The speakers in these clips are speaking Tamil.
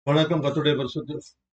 வணக்கம் கத்துடைய பரிசுத்த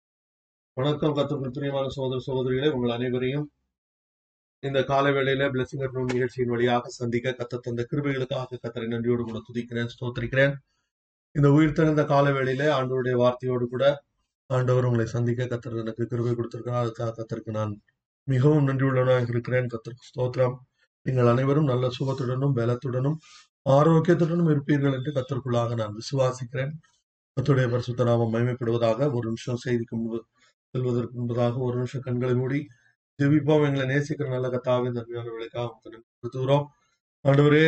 வணக்கம் கத்துக்குள் பிரியமான சகோதர சகோதரிகளே உங்கள் அனைவரையும் இந்த கால வேளையில பிளஸிங் அட்டும் நிகழ்ச்சியின் வழியாக சந்திக்க கத்த தந்த கிருபைகளுக்காக கத்தரை நன்றியோடு கூட துதிக்கிறேன் ஸ்தோத்திரிக்கிறேன் இந்த உயிர் திறந்த கால வேளையில ஆண்டவருடைய வார்த்தையோடு கூட ஆண்டவர் உங்களை சந்திக்க கத்தர் எனக்கு கிருபை கொடுத்திருக்கிறார் அதுக்காக கத்தருக்கு நான் மிகவும் நன்றியுள்ளவனாக இருக்கிறேன் கத்தருக்கு ஸ்தோத்திரம் நீங்கள் அனைவரும் நல்ல சுகத்துடனும் பலத்துடனும் ஆரோக்கியத்துடனும் இருப்பீர்கள் என்று கத்தருக்குள்ளாக நான் விசுவாசிக்கிறேன் கத்துடைய பரிசுத்த நாமம் மகிமைப்படுவதாக ஒரு நிமிஷம் செய்திக்கு முன்பு செல்வதற்கு முன்பதாக ஒரு நிமிஷம் கண்களை மூடி ஜெபிப்போம் எங்களை நேசிக்கிற நல்ல கத்தாவே நன்மையான விளைக்காக கொடுத்துகிறோம் ஆண்டவரே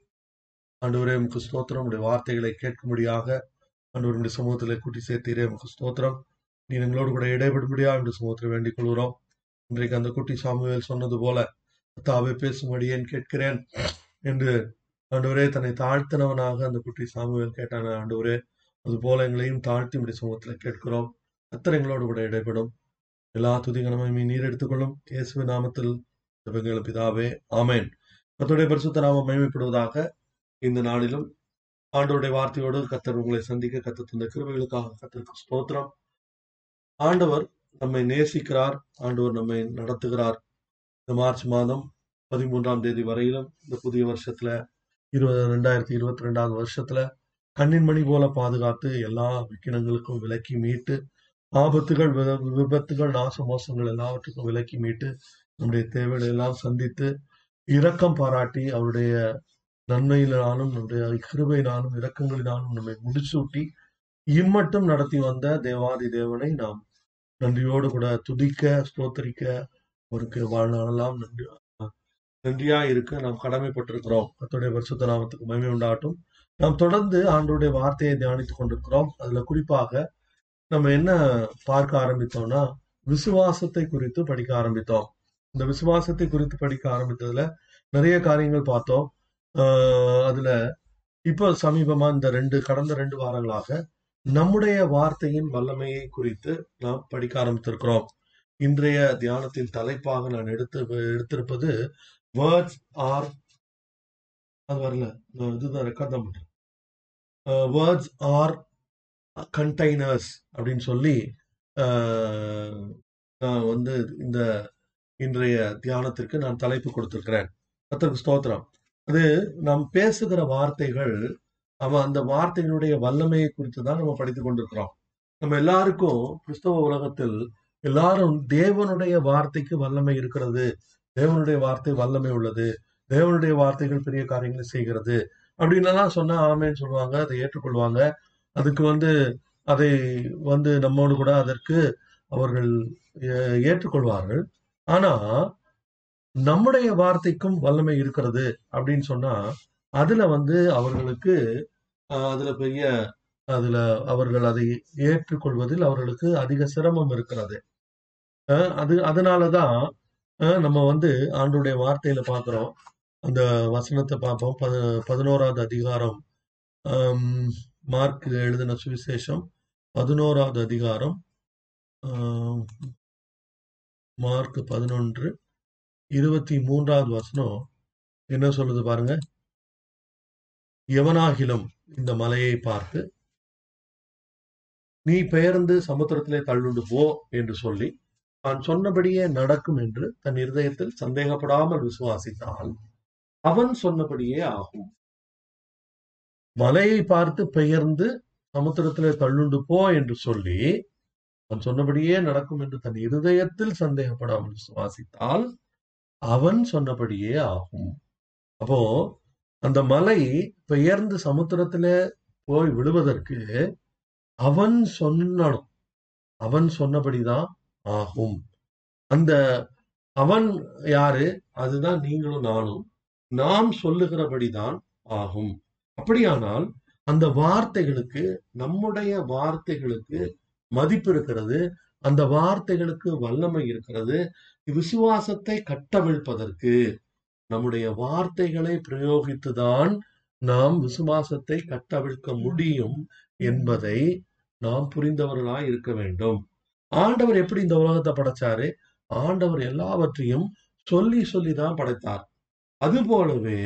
ஆண்டவரே உமக்கு ஸ்தோத்திரம் உடைய வார்த்தைகளை கேட்கும்படியாக ஆண்டவருடைய சமூகத்திலே கூட்டி சேர்த்தீரே உமக்கு ஸ்தோத்திரம் நீ எங்களோடு கூட இடைபடும்படியாக என்று சமூகத்தில் வேண்டிக் கொள்கிறோம் இன்றைக்கு அந்த குட்டி சாமுவேல் சொன்னது போல கத்தாவே பேசும்படியேன் கேட்கிறேன் என்று ஆண்டவரே தன்னை தாழ்த்தினவனாக அந்த குட்டி சாமுவேல் கேட்டான ஆண்டவரே அது போல எங்களையும் தாழ்த்தி இப்படி சமூகத்தில் கேட்கிறோம் கத்தர் எங்களோடு கூட இடைப்படும் எல்லா துதிகணமையும் நீர் எடுத்துக்கொள்ளும் இயேசுவின் நாமத்தில் ஜெபங்கள் பிதாவே ஆமேன் கத்தருடைய பரிசுத்த நாமம் மகிமைப்படுவதாக இந்த நாளிலும் ஆண்டவருடைய வார்த்தையோடு கத்தர் உங்களை சந்திக்க கத்த தந்த கிருபைகளுக்காக கத்தருக்கு ஸ்தோத்திரம் ஆண்டவர் நம்மை நேசிக்கிறார் ஆண்டவர் நம்மை நடத்துகிறார் இந்த மார்ச் மாதம் பதிமூன்றாம் தேதி வரையிலும் இந்த புதிய வருஷத்துல இருபது ரெண்டாயிரத்தி இருபத்தி ரெண்டாவது வருஷத்துல கண்ணின் மணி போல பாதுகாத்து எல்லா விக்கினங்களுக்கும் விலக்கி மீட்டு ஆபத்துகள் வி- விபத்துகள் நாச மோசங்கள் எல்லாவற்றுக்கும் விலக்கி மீட்டு நம்முடைய தேவைகளை எல்லாம் சந்தித்து இரக்கம் பாராட்டி அவருடைய நன்மையினாலும் நம்முடைய கிருபையினாலும் இரக்கங்களினாலும் நம்மை முடிசூட்டி இம்மட்டும் நடத்தி வந்த தேவாதி தேவனை நாம் நன்றியோடு கூட துதிக்க ஸ்தோத்தரிக்க அவருக்கு வாழ்நாளெல்லாம் நன்றி நன்றியா இருக்க நாம் கடமைப்பட்டிருக்கிறோம் கர்த்தருடைய பரிசுத்த நாமத்துக்கு மகிமை உண்டாகட்டும் நாம் தொடர்ந்து ஆண்டவருடைய வார்த்தையை தியானித்துக் கொண்டிருக்கிறோம் அதுல குறிப்பாக நம்ம என்ன பார்க்க ஆரம்பித்தோம்னா விசுவாசத்தை குறித்து படிக்க ஆரம்பித்தோம் இந்த விசுவாசத்தை குறித்து படிக்க ஆரம்பித்ததுல நிறைய காரியங்கள் பார்த்தோம் ஆஹ் அதுல இப்போ சமீபமா இந்த ரெண்டு கடந்த ரெண்டு வாரங்களாக நம்முடைய வார்த்தையின் வல்லமையை குறித்து நாம் படிக்க ஆரம்பித்திருக்கிறோம் இன்றைய தியானத்தின் தலைப்பாக நான் எடுத்து எடுத்திருப்பது வேர்ட்ஸ் ஆர் அது வரல நான் இதுதான் ரெக்கார்ட் தான் பண்றேன் வேர்ட்ஸ் ஆர் கண்டெய்னர்ஸ் அப்படின்னு சொல்லி ஆஹ், நான் வந்து இந்த இன்றைய தியானத்திற்கு நான் தலைப்பு கொடுத்திருக்கிறேன் கர்த்தருக்கு ஸ்தோத்திரம் அது நாம் பேசுகிற வார்த்தைகள் அவன் அந்த வார்த்தைகளுடைய வல்லமையை குறித்து தான் நம்ம படித்துக் கொண்டிருக்கிறோம் நம்ம எல்லாருக்கும் கிறிஸ்தவ உலகத்தில் எல்லாரும் தேவனுடைய வார்த்தைக்கு வல்லமை இருக்கிறது தேவனுடைய வார்த்தை வல்லமை உள்ளது தேவனுடைய வார்த்தைகள் பெரிய காரியங்களை செய்கிறது அப்படின்னு எல்லாம் சொன்னா ஆமேன்னு சொல்லுவாங்க அதை ஏற்றுக்கொள்வாங்க அதுக்கு வந்து அதை வந்து நம்மோடு கூட அதற்கு அவர்கள் ஏ- ஏற்றுக்கொள்வார்கள் ஆனா நம்முடைய வார்த்தைக்கும் வல்லமை இருக்கிறது அப்படின்னு சொன்னா அதுல வந்து அவர்களுக்கு ஆஹ், அதுல பெரிய அதுல அவர்கள் அதை ஏற்றுக்கொள்வதில் அவர்களுக்கு அதிக சிரமம் இருக்கிறது ஆஹ், அது அதனாலதான் ஆஹ், நம்ம வந்து ஆண்டுடைய வார்த்தையில பார்க்கிறோம் அந்த வசனத்தை பார்ப்போம் பத பதினோராவது அதிகாரம் ஆம், மார்க் எழுதின சுவிசேஷம் பதினோராவது அதிகாரம் ஆம், மார்க் பதினொன்று இருபத்தி மூன்றாவது வசனம் என்ன சொல்லுது பாருங்க எவனாகிலும் இந்த மலையை பார்த்து நீ பெயர்ந்து சமுத்திரத்திலே தள்ளுண்டு போ என்று சொல்லி தான் சொன்னபடியே நடக்கும் என்று தன் இருதயத்தில் சந்தேகப்படாமல் விசுவாசித்தால் அவன் சொன்னபடியே ஆகும் மலையை பார்த்து பெயர்ந்து சமுத்திரத்திலே தள்ளுண்டு போ என்று சொல்லி அவன் சொன்னபடியே நடக்கும் என்று தன் இருதயத்தில் சந்தேகப்படாமல் விசுவாசித்தால் அவன் சொன்னபடியே ஆகும் அப்போ அந்த மலை பெயர்ந்து சமுத்திரத்திலே போய் விழுவதற்கு அவன் சொன்னணும் அவன் சொன்னபடிதான் ஆகும் அந்த அவன் யாரு அதுதான் நீங்களும் நானும் நாம் சொல்லுகிறபடிதான் ஆகும் அப்படியானால் அந்த வார்த்தைகளுக்கு நம்முடைய வார்த்தைகளுக்கு மதிப்பு இருக்கிறது அந்த வார்த்தைகளுக்கு வல்லமை இருக்கிறது விசுவாசத்தை கட்டவிழ்ப்பதற்கு நம்முடைய வார்த்தைகளை பிரயோகித்துதான் நாம் விசுவாசத்தை கட்டவிழ்க்க முடியும் என்பதை நாம் புரிந்தவர்களாய் இருக்க வேண்டும் ஆண்டவர் எப்படி இந்த உலகத்தை படைச்சாரு ஆண்டவர் எல்லாவற்றையும் சொல்லி சொல்லி தான் படைத்தார் அது போலவே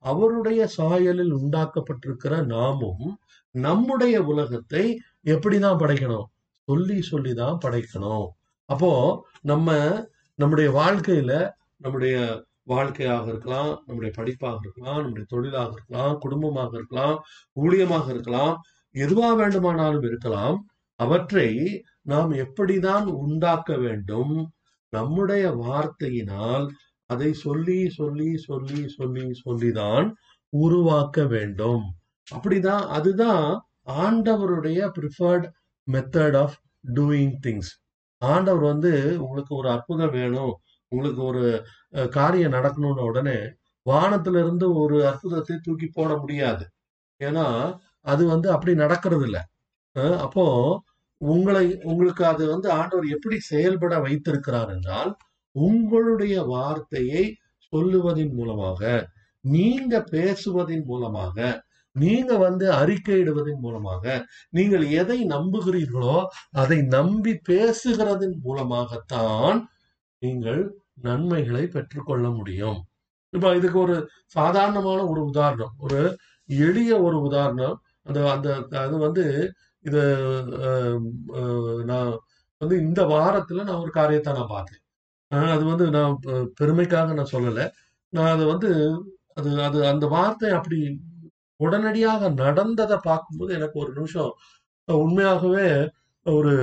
அவருடைய சாயலில் உண்டாக்கப்பட்டிருக்கிற நாமும் நம்முடைய உலகத்தை எப்படிதான் படைக்கணும் சொல்லி சொல்லிதான் படைக்கணும் அப்போ நம்ம நம்முடைய வாழ்க்கையில நம்முடைய வாழ்க்கையாக இருக்கலாம் நம்முடைய படிப்பாக இருக்கலாம் நம்முடைய தொழிலாக இருக்கலாம் குடும்பமாக இருக்கலாம் ஊழியமாக இருக்கலாம் எதுவா வேண்டுமானாலும் இருக்கலாம் அவற்றை நாம் எப்படிதான் உண்டாக்க வேண்டும் நம்முடைய வார்த்தையினால் அதை சொல்லி சொல்லி சொல்லி சொல்லி சொல்லிதான் உருவாக்க வேண்டும் அப்படிதான் அதுதான் ஆண்டவருடைய preferred method of doing things ஆண்டவர் வந்து உங்களுக்கு ஒரு அற்புதம் வேணும் உங்களுக்கு ஒரு அஹ், காரியம் நடக்கணும்னு உடனே வானத்துல இருந்து ஒரு அற்புதத்தை தூக்கி போட முடியாது ஏன்னா அது வந்து அப்படி நடக்கிறது இல்ல அஹ், அப்போ உங்களை உங்களுக்கு அது வந்து ஆண்டவர் எப்படி செயல்பட வைத்திருக்கிறார் என்றால் உங்களுடைய வார்த்தையை சொல்லுவதின் மூலமாக நீங்க பேசுவதின் மூலமாக நீங்க வந்து அறிக்கையிடுவதன் மூலமாக நீங்கள் எதை நம்புகிறீர்களோ அதை நம்பி பேசுகிறதன் மூலமாகத்தான் நீங்கள் நன்மைகளை பெற்றுக்கொள்ள முடியும் இப்ப இதுக்கு ஒரு சாதாரணமான ஒரு உதாரணம் ஒரு எளிய ஒரு உதாரணம் அந்த அந்த அது வந்து இது அஹ், அஹ், நான் வந்து இந்த வாரத்துல நான் ஒரு காரியத்தை நான் பார்த்தேன் அஹ், அது வந்து நான் பெ- பெருமைக்காக நான் சொல்லல நான் அதை வந்து அது அது அந்த வார்த்தை அப்படி உடனடியாக நடந்ததை பார்க்கும்போது எனக்கு ஒரு நிமிஷம் உண்மையாகவே ஒரு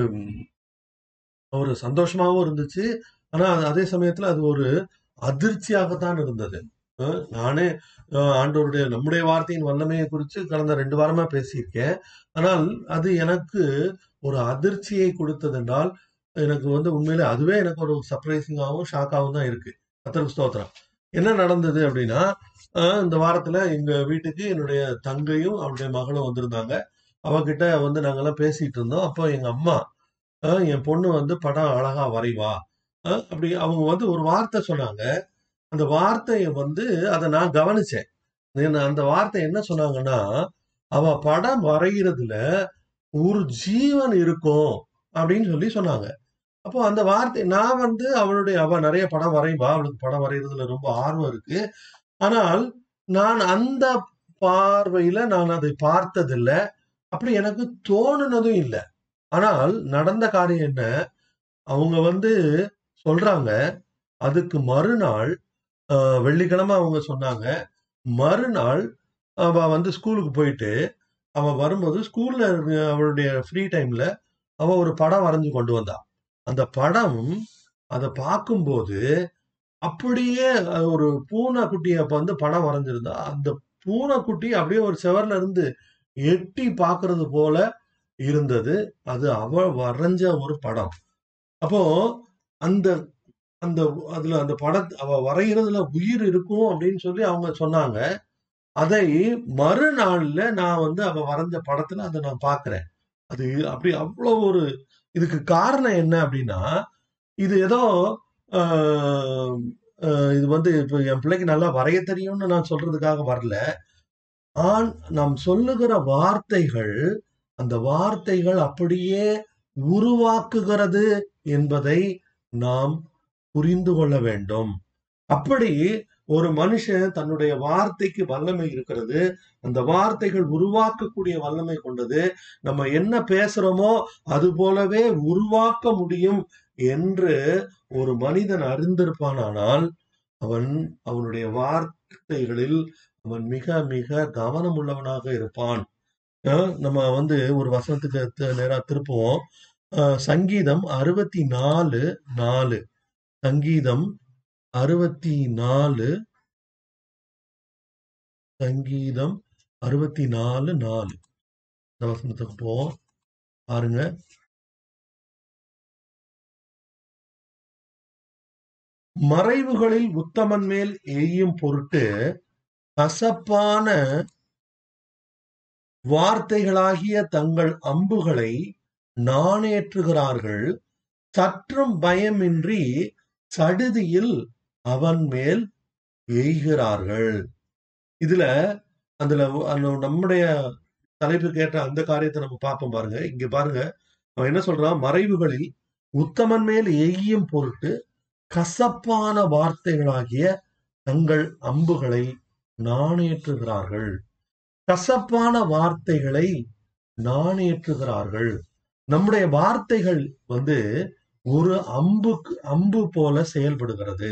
ஒரு சந்தோஷமாவும் இருந்துச்சு ஆனா அது அதே சமயத்துல அது ஒரு அதிர்ச்சியாகத்தான் இருந்தது அஹ் நானே அஹ் ஆண்டவருடைய நம்முடைய வார்த்தையின் வல்லமையை குறித்து கடந்த ரெண்டு வாரமா பேசியிருக்கேன் ஆனால் அது எனக்கு ஒரு அதிர்ச்சியை கொடுத்ததென்றால் எனக்கு வந்து உண்மையிலே அதுவே எனக்கு ஒரு சர்ப்ரைசிங்காகவும் ஷாக்காகவும் தான் இருக்கு கத்தருக்கு ஸ்தோத்திரம் என்ன நடந்தது அப்படின்னா அஹ் இந்த வாரத்துல எங்க வீட்டுக்கு என்னுடைய தங்கையும் அவளுடைய மகளும் வந்திருந்தாங்க அவகிட்ட வந்து நாங்கெல்லாம் பேசிட்டு இருந்தோம் அப்போ எங்க அம்மா அஹ் என் பொண்ணு வந்து படம் அழகா வரைவா அஹ் அப்படி அவங்க வந்து ஒரு வார்த்தை சொன்னாங்க அந்த வார்த்தையை வந்து அதை நான் கவனிச்சேன் என்ன- அந்த வார்த்தை என்ன சொன்னாங்கன்னா அவ படம் வரைகிறதுல ஒரு ஜீவன் இருக்கும் அப்படின்னு சொல்லி சொன்னாங்க அப்போ அந்த வார்த்தை நான் வந்து அவளுடைய அவ நிறைய படம் வரைவா அவளுக்கு படம் வரைகிறதுல ரொம்ப ஆர்வம் இருக்கு ஆனால் நான் அந்த பார்வையில நான் அதை பார்த்ததில்ல அப்படி எனக்கு தோணுனதும் இல்லை ஆனால் நடந்த காரியம் என்ன அவங்க வந்து சொல்றாங்க அதுக்கு மறுநாள் ஆஹ், வெள்ளிக்கிழமை அவங்க சொன்னாங்க மறுநாள் அவ வந்து ஸ்கூலுக்கு போயிட்டு அவ வரும்போது ஸ்கூல்ல அவளுடைய ஃப்ரீ டைம்ல அவ ஒரு படம் வரைஞ்சு கொண்டு வந்தா அந்த படம் அதை பார்க்கும்போது அப்படியே அது ஒரு பூனைக்குட்டிய அப்ப வந்து படம் வரைஞ்சிருந்தா அந்த பூனைக்குட்டி அப்படியே ஒரு செவர்ல இருந்து எட்டி பார்க்கிறது போல இருந்தது அது அவ வரைஞ்ச ஒரு படம் அப்போ அந்த அந்த அதுல அந்த படத் அவ வரைகிறதுல உயிர் இருக்கும் அப்படின்னு சொல்லி அவங்க சொன்னாங்க அதை மறுநாள்ல நான் வந்து அவ வரைஞ்ச படத்துல அதை நான் பார்க்கிறேன் அது அப்படி அவ்வளவு ஒரு இதுக்கு காரணம் என்ன அப்படின்னா இது ஏதோ ஆஹ், ஆஹ், இது வந்து இப்ப என் பிள்ளைக்கு நல்லா வரைய தெரியும்னு நான் சொல்றதுக்காக வரல ஆன் நாம் சொல்லுகிற வார்த்தைகள் அந்த வார்த்தைகள் அப்படியே உருவாக்குகிறது என்பதை நாம் புரிந்து கொள்ள வேண்டும் அப்படி ஒரு மனுஷன் தன்னுடைய வார்த்தைக்கு வல்லமை இருக்கிறது அந்த வார்த்தைகள் உருவாக்கக்கூடிய வல்லமை கொண்டது நம்ம என்ன பேசுறோமோ அது போலவே உருவாக்க முடியும் என்று ஒரு மனிதன் அறிந்திருப்பானானால் அவன் அவனுடைய வார்த்தைகளில் அவன் மிக மிக கவனம் உள்ளவனாக இருப்பான் அஹ் நம்ம வந்து ஒரு வசனத்துக்கு த- நேரா திருப்புவோம் அஹ் சங்கீதம் அறுபத்தி நாலு நாலு சங்கீதம் அறுபத்தி நாலு சங்கீதம் அறுபத்தி நாலு நாலு இந்த வசனத்துக்கு போவோம் பாருங்க மறைவுகளில் உத்தமன் மேல் எய்யும் பொருட்டு கசப்பான வார்த்தைகளாகிய தங்கள் அம்புகளை நாணேற்றுகிறார்கள் சற்றும் பயமின்றி சடுதியில் அவன் மேல் எய்கிறார்கள் இதுல அதுல அந்த நம்முடைய தலைப்பு கேட்ட அந்த காரியத்தை நம்ம பார்ப்போம் பாருங்க இங்க பாருங்க அவன் என்ன சொல்றான் மறைவுகளில் உத்தமன் மேல் எய்யும் பொருட்டு கசப்பான வார்த்தைகளாகிய தங்கள் அம்புகளை நாணேற்றுகிறார்கள் கசப்பான வார்த்தைகளை நாணேற்றுகிறார்கள் நம்முடைய வார்த்தைகள் வந்து ஒரு அம்புக்கு அம்பு போல செயல்படுகிறது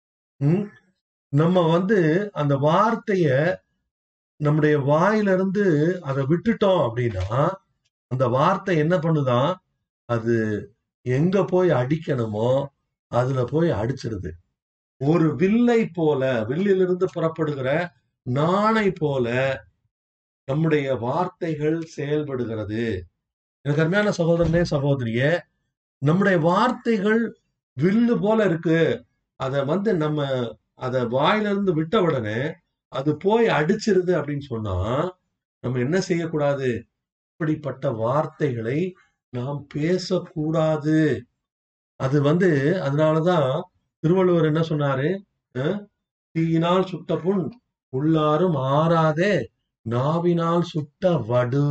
ம்? நம்ம வந்து அந்த வார்த்தைய நம்முடைய வாயிலிருந்து அதை விட்டுட்டோம் அப்படின்னா அந்த வார்த்தை என்ன பண்ணுதான் அது எங்க போய் அடிக்கணுமோ அதுல போய் அடிச்சிருது ஒரு வில்லை போல வில்லிலிருந்து புறப்படுகிற நாணை போல நம்முடைய வார்த்தைகள் செயல்படுகிறது எனக்கு அருமையான சகோதரனே சகோதரியே நம்முடைய வார்த்தைகள் வில்லு போல இருக்கு அத வந்து நம்ம அத வாயிலிருந்து விட்ட உடனே அது போய் அடிச்சிருது அப்படின்னு சொன்னா நம்ம என்ன செய்யக்கூடாது இப்படிப்பட்ட வார்த்தைகளை நாம் பேசக்கூடாது அது வந்து அதனாலதான் திருவள்ளுவர் என்ன சொன்னாரு அஹ், தீயினால் சுட்ட புண் உள்ளாரும் ஆறாதே நாவினால் சுட்ட வடு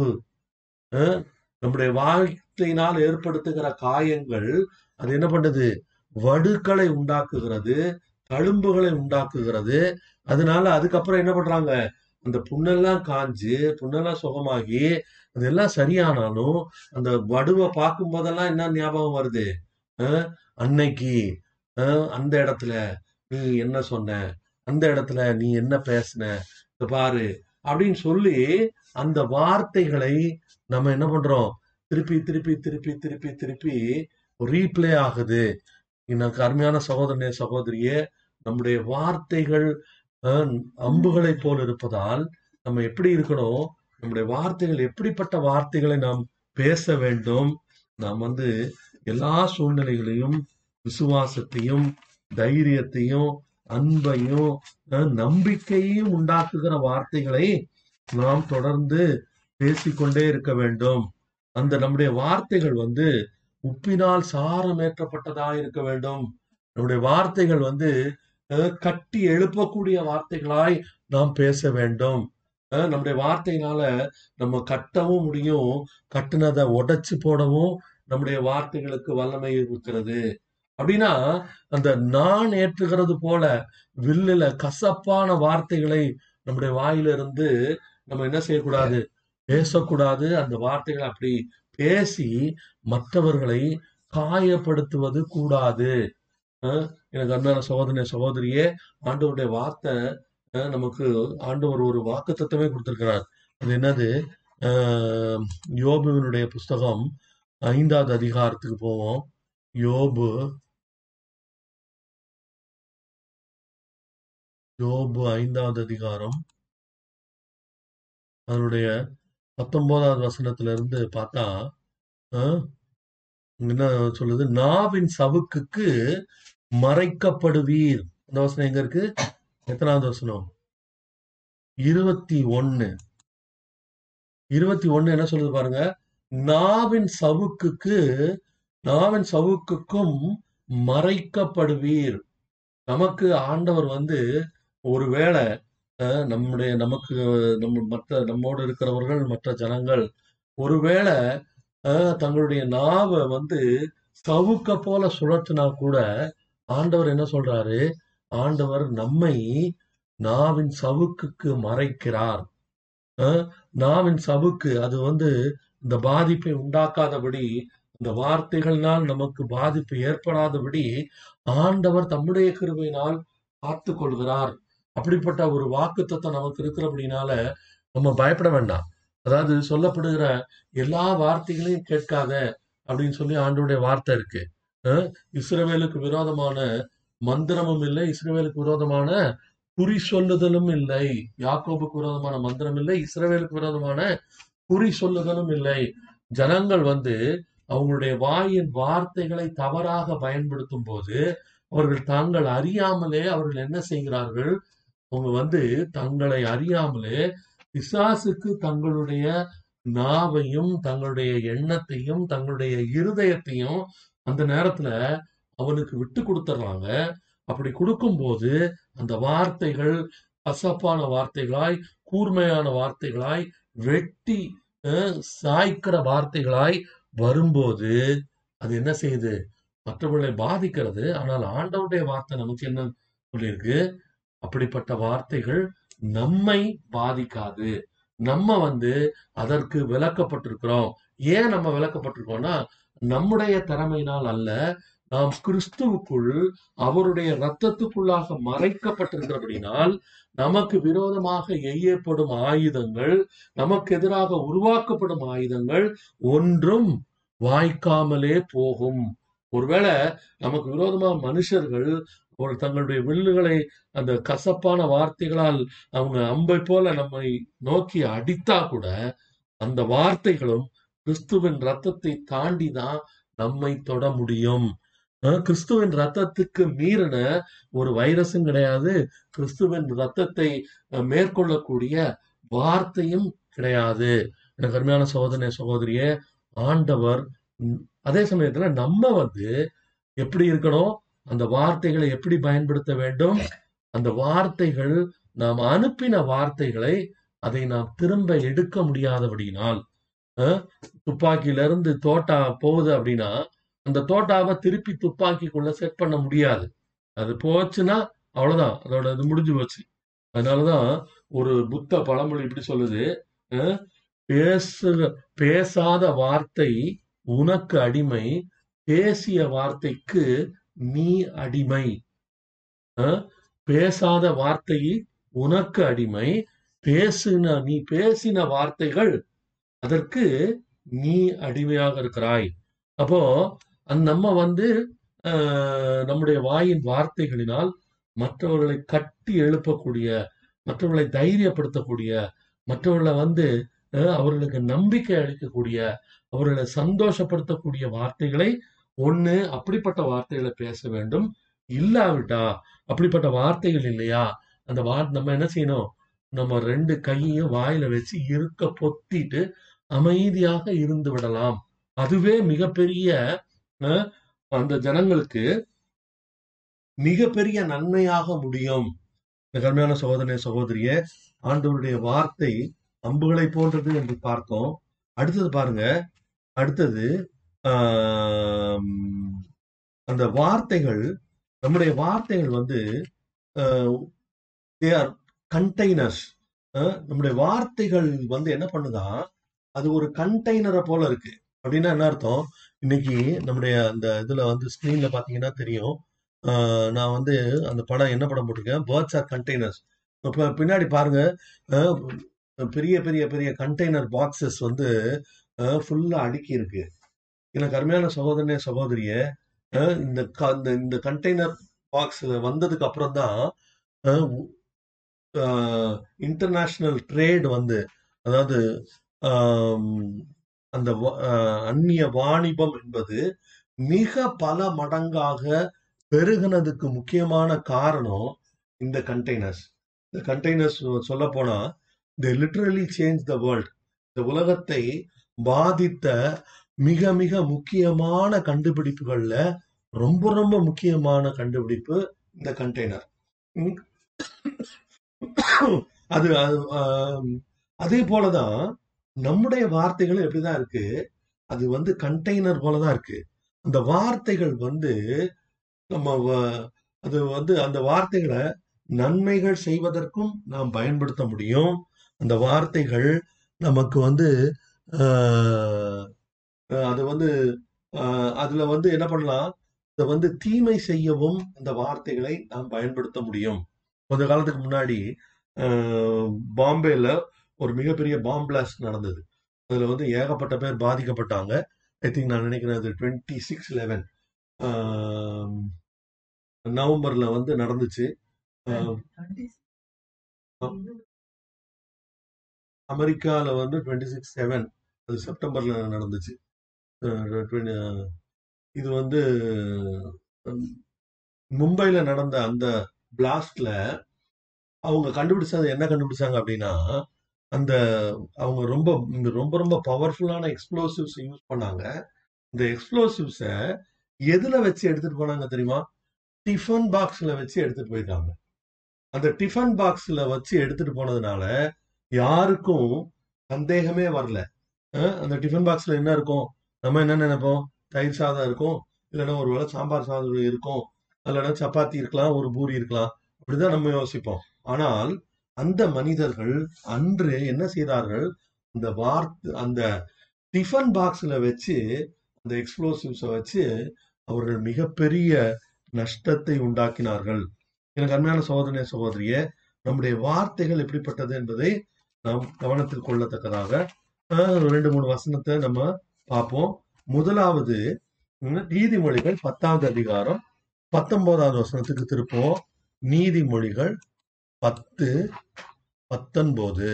அஹ், நம்முடைய வார்த்தையினால் ஏற்படுத்துகிற காயங்கள் அது என்ன பண்ணுது வடுக்களை உண்டாக்குகிறது தழும்புகளை உண்டாக்குகிறது அதனால அதுக்கப்புறம் என்ன பண்றாங்க அந்த புண்ணெல்லாம் காஞ்சு புண்ணெல்லாம் சுகமாகி அதெல்லாம் சரியானாலும் அந்த வடுவை பார்க்கும் போதெல்லாம் என்ன ஞாபகம் வருது அஹ், அன்னைக்கு அஹ், அந்த இடத்துல நீ என்ன சொன்ன அந்த இடத்துல நீ என்ன பேசின இத பாரு அப்படின்னு சொல்லி அந்த வார்த்தைகளை நம்ம என்ன பண்றோம் திருப்பி திருப்பி திருப்பி திருப்பி திருப்பி ரீப்ளே ஆகுது எனக்கு அருமையான சகோதரனே சகோதரியே நம்முடைய வார்த்தைகள் அஹ், அம்புகளைப் போல் இருப்பதால் நம்ம எப்படி இருக்கணும் நம்முடைய வார்த்தைகள் எப்படிப்பட்ட வார்த்தைகளை நாம் பேச வேண்டும் நாம் வந்து எல்லா சூழ்நிலைகளையும் விசுவாசத்தையும் தைரியத்தையும் அன்பையும் அஹ், நம்பிக்கையையும் உண்டாக்குகிற வார்த்தைகளை நாம் தொடர்ந்து பேசிக்கொண்டே இருக்க வேண்டும் அந்த நம்முடைய வார்த்தைகள் வந்து உப்பினால் சாரமேற்றப்பட்டதா இருக்க வேண்டும் நம்முடைய வார்த்தைகள் வந்து அஹ், கட்டி எழுப்பக்கூடிய வார்த்தைகளாய் நாம் பேச வேண்டும் அஹ், நம்முடைய வார்த்தையினால நம்ம கட்டவும் முடியும் கட்டுனதை உடைச்சு போடவும் நம்முடைய வார்த்தைகளுக்கு வல்லமை இருக்கிறது அப்படின்னா அந்த நான் ஏற்றுகிறது போல வில்லுல கசப்பான வார்த்தைகளை நம்முடைய வாயிலிருந்து நம்ம என்ன செய்யக்கூடாது பேசக்கூடாது அந்த வார்த்தைகளை அப்படி பேசி மற்றவர்களை காயப்படுத்துவது கூடாது அஹ் எனக்கு அன்பான சகோதரனே சகோதரியே ஆண்டவருடைய வார்த்தை அஹ் நமக்கு ஆண்டவர் ஒரு வாக்கு தத்துவமே கொடுத்திருக்கிறார் அது என்னது அஹ் யோபுவினுடைய புஸ்தகம் ஐந்தாவது அதிகாரத்துக்கு போவோம் யோபு யோபு ஐந்தாவது அதிகாரம் அதனுடைய பத்தொன்பதாவது வசனத்துல இருந்து பார்த்தா அஹ், என்ன சொல்லுது நாவின் சவுக்குக்கு மறைக்கப்படுவீர் இந்த வசனம் எங்க இருக்கு எத்தனாவது வசனம் இருபத்தி ஒன்னு இருபத்தி ஒன்னு என்ன சொல்லுது பாருங்க நாவின் சவுக்குக்கு நாவின் சவுக்குக்கும் மறைக்கப்படுவீர் நமக்கு ஆண்டவர் வந்து ஒருவேளை அஹ், நம்முடைய நமக்கு நம்ம மற்ற நம்மோடு இருக்கிறவர்கள் மற்ற ஜனங்கள் ஒருவேளை அஹ், தங்களுடைய நாவை வந்து சவுக்க போல சுழற்றினா கூட ஆண்டவர் என்ன சொல்றாரு ஆண்டவர் நம்மை நாவின் சவுக்குக்கு மறைக்கிறார் அஹ், நாவின் சவுக்கு அது வந்து இந்த பாதிப்பை உண்டாக்காதபடி இந்த வார்த்தைகளினால் நமக்கு பாதிப்பு ஏற்படாதபடி ஆண்டவர் தம்முடைய கிருபையினால் காத்து கொள்கிறார் அப்படிப்பட்ட ஒரு வாக்குத்தத்தம் நமக்கு இருக்கிறபடினால நம்ம பயப்பட வேண்டாம் அதாவது சொல்லப்படுகிற எல்லா வார்த்தைகளையும் கேட்காத அப்படின்னு சொல்லி ஆண்டவருடைய வார்த்தை இருக்கு அஹ் இஸ்ரவேலுக்கு விரோதமான மந்திரமும் இல்லை இஸ்ரவேலுக்கு விரோதமான குறி சொல்லுதலும் இல்லை யாக்கோபுக்கு விரோதமான மந்திரம் இல்லை இஸ்ரவேலுக்கு விரோதமான குறி சொல்லுதலும் இல்லை ஜனங்கள் வந்து அவங்களுடைய வாயின் வார்த்தைகளை தவறாக பயன்படுத்தும் போது அவர்கள் தாங்கள் அறியாமலே அவர்கள் என்ன செய்கிறார்கள் அவங்க வந்து தங்களை அறியாமலே பிசாசுக்கு தங்களுடைய நாவையும் தங்களுடைய எண்ணத்தையும் தங்களுடைய இருதயத்தையும் அந்த நேரத்துல அவனுக்கு விட்டு கொடுத்துட்றாங்க அப்படி கொடுக்கும்போது அந்த வார்த்தைகள் கசப்பான வார்த்தைகளாய் கூர்மையான வார்த்தைகளாய் வெட்டி அஹ், சாய்க்கிற வார்த்தைகளாய் வரும்போது அது என்ன செய்யுது மற்றவர்களை பாதிக்கிறது ஆனால் ஆண்டவருடைய வார்த்தை நமக்கு என்ன சொல்லியிருக்கு அப்படிப்பட்ட வார்த்தைகள் நம்மை பாதிக்காது நம்ம வந்து அதற்கு விளக்கப்பட்டிருக்கிறோம் ஏன் நம்ம விளக்கப்பட்டிருக்கோம்னா நம்முடைய திறமையினால் அல்ல நாம் கிறிஸ்துவுக்குள் அவருடைய இரத்தத்துக்குள்ளாக மறைக்கப்பட்டிருக்கிறபடினால் நமக்கு விரோதமாக எய்யப்படும் ஆயுதங்கள் நமக்கு எதிராக உருவாக்கப்படும் ஆயுதங்கள் ஒன்றும் வாய்க்காமலே போகும் ஒருவேளை நமக்கு விரோதமா மனுஷர்கள் ஒரு தங்களுடைய வில்லுகளை அந்த கசப்பான வார்த்தைகளால் அவங்க அம்பை போல நம்மை நோக்கி அடித்தா கூட அந்த வார்த்தைகளும் கிறிஸ்துவின் ரத்தத்தை தாண்டி தான் நம்மை தொட முடியும் அஹ் கிறிஸ்துவின் ரத்தத்துக்கு மீறின ஒரு வைரஸும் கிடையாது கிறிஸ்துவின் ரத்தத்தை அஹ், மேற்கொள்ளக்கூடிய வார்த்தையும் கிடையாது எனக்கு அருமையான சகோதரனே சகோதரியே ஆண்டவர் ம், அதே சமயத்துல நம்ம வந்து எப்படி இருக்கணும் அந்த வார்த்தைகளை எப்படி பயன்படுத்த வேண்டும் அந்த வார்த்தைகள் நாம் அனுப்பின வார்த்தைகளை அதை நாம் திரும்ப எடுக்க முடியாதபடியினால் அஹ், துப்பாக்கியில இருந்து தோட்டா போகுது அப்படின்னா அந்த தோட்டாவை திருப்பி துப்பாக்கிக்குள்ள செட் பண்ண முடியாது அது போச்சுன்னா அவ்வளவுதான் அதோட இது முடிஞ்சு போச்சு அதனாலதான் ஒரு புத்த பழமொழி இப்படி சொல்லுது அஹ், பேசு பேசாத வார்த்தை உனக்கு அடிமை பேசிய வார்த்தைக்கு நீ அடிமை அஹ், பேசாத வார்த்தை உனக்கு அடிமை பேசின நீ பேசின வார்த்தைகள் அதற்கு நீ அடிமையாக இருக்கிறாய் அப்போ அந்த நம்ம வந்து அஹ், நம்முடைய வாயின் வார்த்தைகளினால் மற்றவர்களை கட்டி எழுப்பக்கூடிய மற்றவர்களை தைரியப்படுத்தக்கூடிய மற்றவர்களை வந்து அஹ், அவர்களுக்கு நம்பிக்கை அளிக்கக்கூடிய அவர்களை சந்தோஷப்படுத்தக்கூடிய வார்த்தைகளை ஒண்ணு அப்படிப்பட்ட வார்த்தைகளை பேச வேண்டும் இல்லாவிட்டா அப்படிப்பட்ட வார்த்தைகள் இல்லையா அந்த வார் நம்ம என்ன செய்யணும் நம்ம ரெண்டு கையையும் வாயில வச்சு இருக்க பொத்திட்டு அமைதியாக இருந்து விடலாம் அதுவே மிகப்பெரிய அஹ், அந்த ஜனங்களுக்கு மிகப்பெரிய நன்மையாக முடியும் இந்த கருமையான சகோதரனே சகோதரிய ஆண்டவருடைய வார்த்தை அம்புகளை போன்றது என்று பார்த்தோம் அடுத்தது பாருங்க அடுத்தது ஆம், அந்த வார்த்தைகள் நம்முடைய வார்த்தைகள் வந்து தே ஆர் கண்டெய்னர்ஸ் நம்முடைய வார்த்தைகள் வந்து என்ன பண்ணுதா அது ஒரு கண்டெய்னரை போல இருக்கு அப்படின்னா என்ன அர்த்தம் இன்னைக்கு நம்முடைய அந்த இதுல வந்து ஸ்கிரீன்ல பாத்தீங்கன்னா தெரியும் ஆஹ் நான் வந்து அந்த படம் என்ன படம் போட்டிருக்கேன் பேர்ட்ஸ் ஆர் கண்டெய்னர்ஸ் இப்ப பின்னாடி பாருங்க ஆஹ் பெரிய பெரிய பெரிய கண்டெய்னர் பாக்ஸஸ் வந்து ஃபுல்லா அடுக்கி இருக்கு எனக்கு அருமையான சகோதரனே சகோதரிய அஹ் இந்த க- இந்த இந்த கண்டெய்னர் பாக்ஸ்ல வந்ததுக்கு அப்புறம் தான் இன்டர்நேஷனல் ட்ரேட் வந்து அதாவது ஆம், அந்த வ- அஹ், அந்நிய வாணிபம் என்பது மிக பல மடங்காக பெருகினதுக்கு முக்கியமான காரணம் இந்த கண்டெய்னர்ஸ் இந்த கண்டெய்னர்ஸ் சொல்ல போனா they literally change the world இந்த உலகத்தை பாதித்த மிக மிக முக்கியமான கண்டுபிடிப்புகள்ல ரொம்ப ரொம்ப முக்கியமான கண்டுபிடிப்பு இந்த கண்டெய்னர் அது அது, ஆம், அதே போலதான் நம்முடைய வார்த்தைகளும் எப்படிதான் இருக்கு அது வந்து கண்டெய்னர் போலதான் இருக்கு அந்த வார்த்தைகள் வந்து நம்ம வ- அது வந்து அந்த வார்த்தைகளை நன்மைகள் செய்வதற்கும் நாம் பயன்படுத்த முடியும் அந்த வார்த்தைகள் நமக்கு வந்து ஆஹ், ஆஹ், அது வந்து ஆஹ், அதுல வந்து என்ன பண்ணலாம் இதை வந்து தீமை செய்யவும் அந்த வார்த்தைகளை நாம் பயன்படுத்த முடியும் கொஞ்ச காலத்துக்கு முன்னாடி ஆஹ், பாம்பேல ஒரு மிகப்பெரிய பாம் பிளாஸ்ட் நடந்தது அதுல வந்து ஏகப்பட்ட பேர் பாதிக்கப்பட்டாங்க ஐ திங்க் நான் நினைக்கிறேன் அது டுவெண்ட்டி சிக்ஸ் லெவன் நவம்பர்ல வந்து நடந்துச்சு ஆஹ், அமெரிக்கால வந்து டுவெண்ட்டி சிக்ஸ் செவன் அது செப்டம்பர்ல நடந்துச்சு அஹ், 20 அஹ், இது வந்து உம், மும்பைல நடந்த அந்த பிளாஸ்ட்ல அவங்க கண்டுபிடிச்சது என்ன கண்டுபிடிச்சாங்க அப்படின்னா அந்த அவங்க ரொம்ப ரொம்ப ரொம்ப பவர்ஃபுல்லான எக்ஸ்ப்ளோசிவ்ஸ் யூஸ் பண்ணாங்க இந்த எக்ஸ்ப்ளோசிவ்ஸ எதுல வச்சு எடுத்துட்டு போனாங்க தெரியுமா டிஃபன் பாக்ஸ்ல வச்சு எடுத்துட்டு போயிருக்காங்க அந்த டிஃபன் பாக்ஸ்ல வச்சு எடுத்துட்டு போனதுனால யாருக்கும் சந்தேகமே வரல அஹ் அந்த டிஃபன் பாக்ஸ்ல என்ன இருக்கும் நம்ம என்ன நினைப்போம் தயிர் சாதம் இருக்கும் இல்லைன்னா ஒரு வேளை சாம்பார் சாதம் இருக்கும் இல்லைன்னா சப்பாத்தி இருக்கலாம் ஒரு பூரி இருக்கலாம் அப்படிதான் நம்ம யோசிப்போம் ஆனால் அந்த மனிதர்கள் அன்று என்ன செய்தார்கள் அந்த வார்த்தை அந்த டிஃபன் பாக்ஸ்ல வச்சு அந்த எக்ஸ்ப்ளோசிவ்ஸை வச்சு அவர்கள் மிகப்பெரிய நஷ்டத்தை உண்டாக்கினார்கள் எனக்கு அருமையான சகோதரனே சகோதரியே நம்முடைய வார்த்தைகள் எப்படிப்பட்டது என்பதை நாம் கவனத்தில் கொள்ளத்தக்கதாக ஆஹ், ஒரு ரெண்டு மூணு வசனத்தை நம்ம பார்ப்போம் முதலாவது உம், நீதிமொழிகள் பத்தாவது அதிகாரம் பத்தொன்பதாவது வசனத்துக்கு திருப்போம் நீதிமொழிகள் பத்து பத்தொன்பது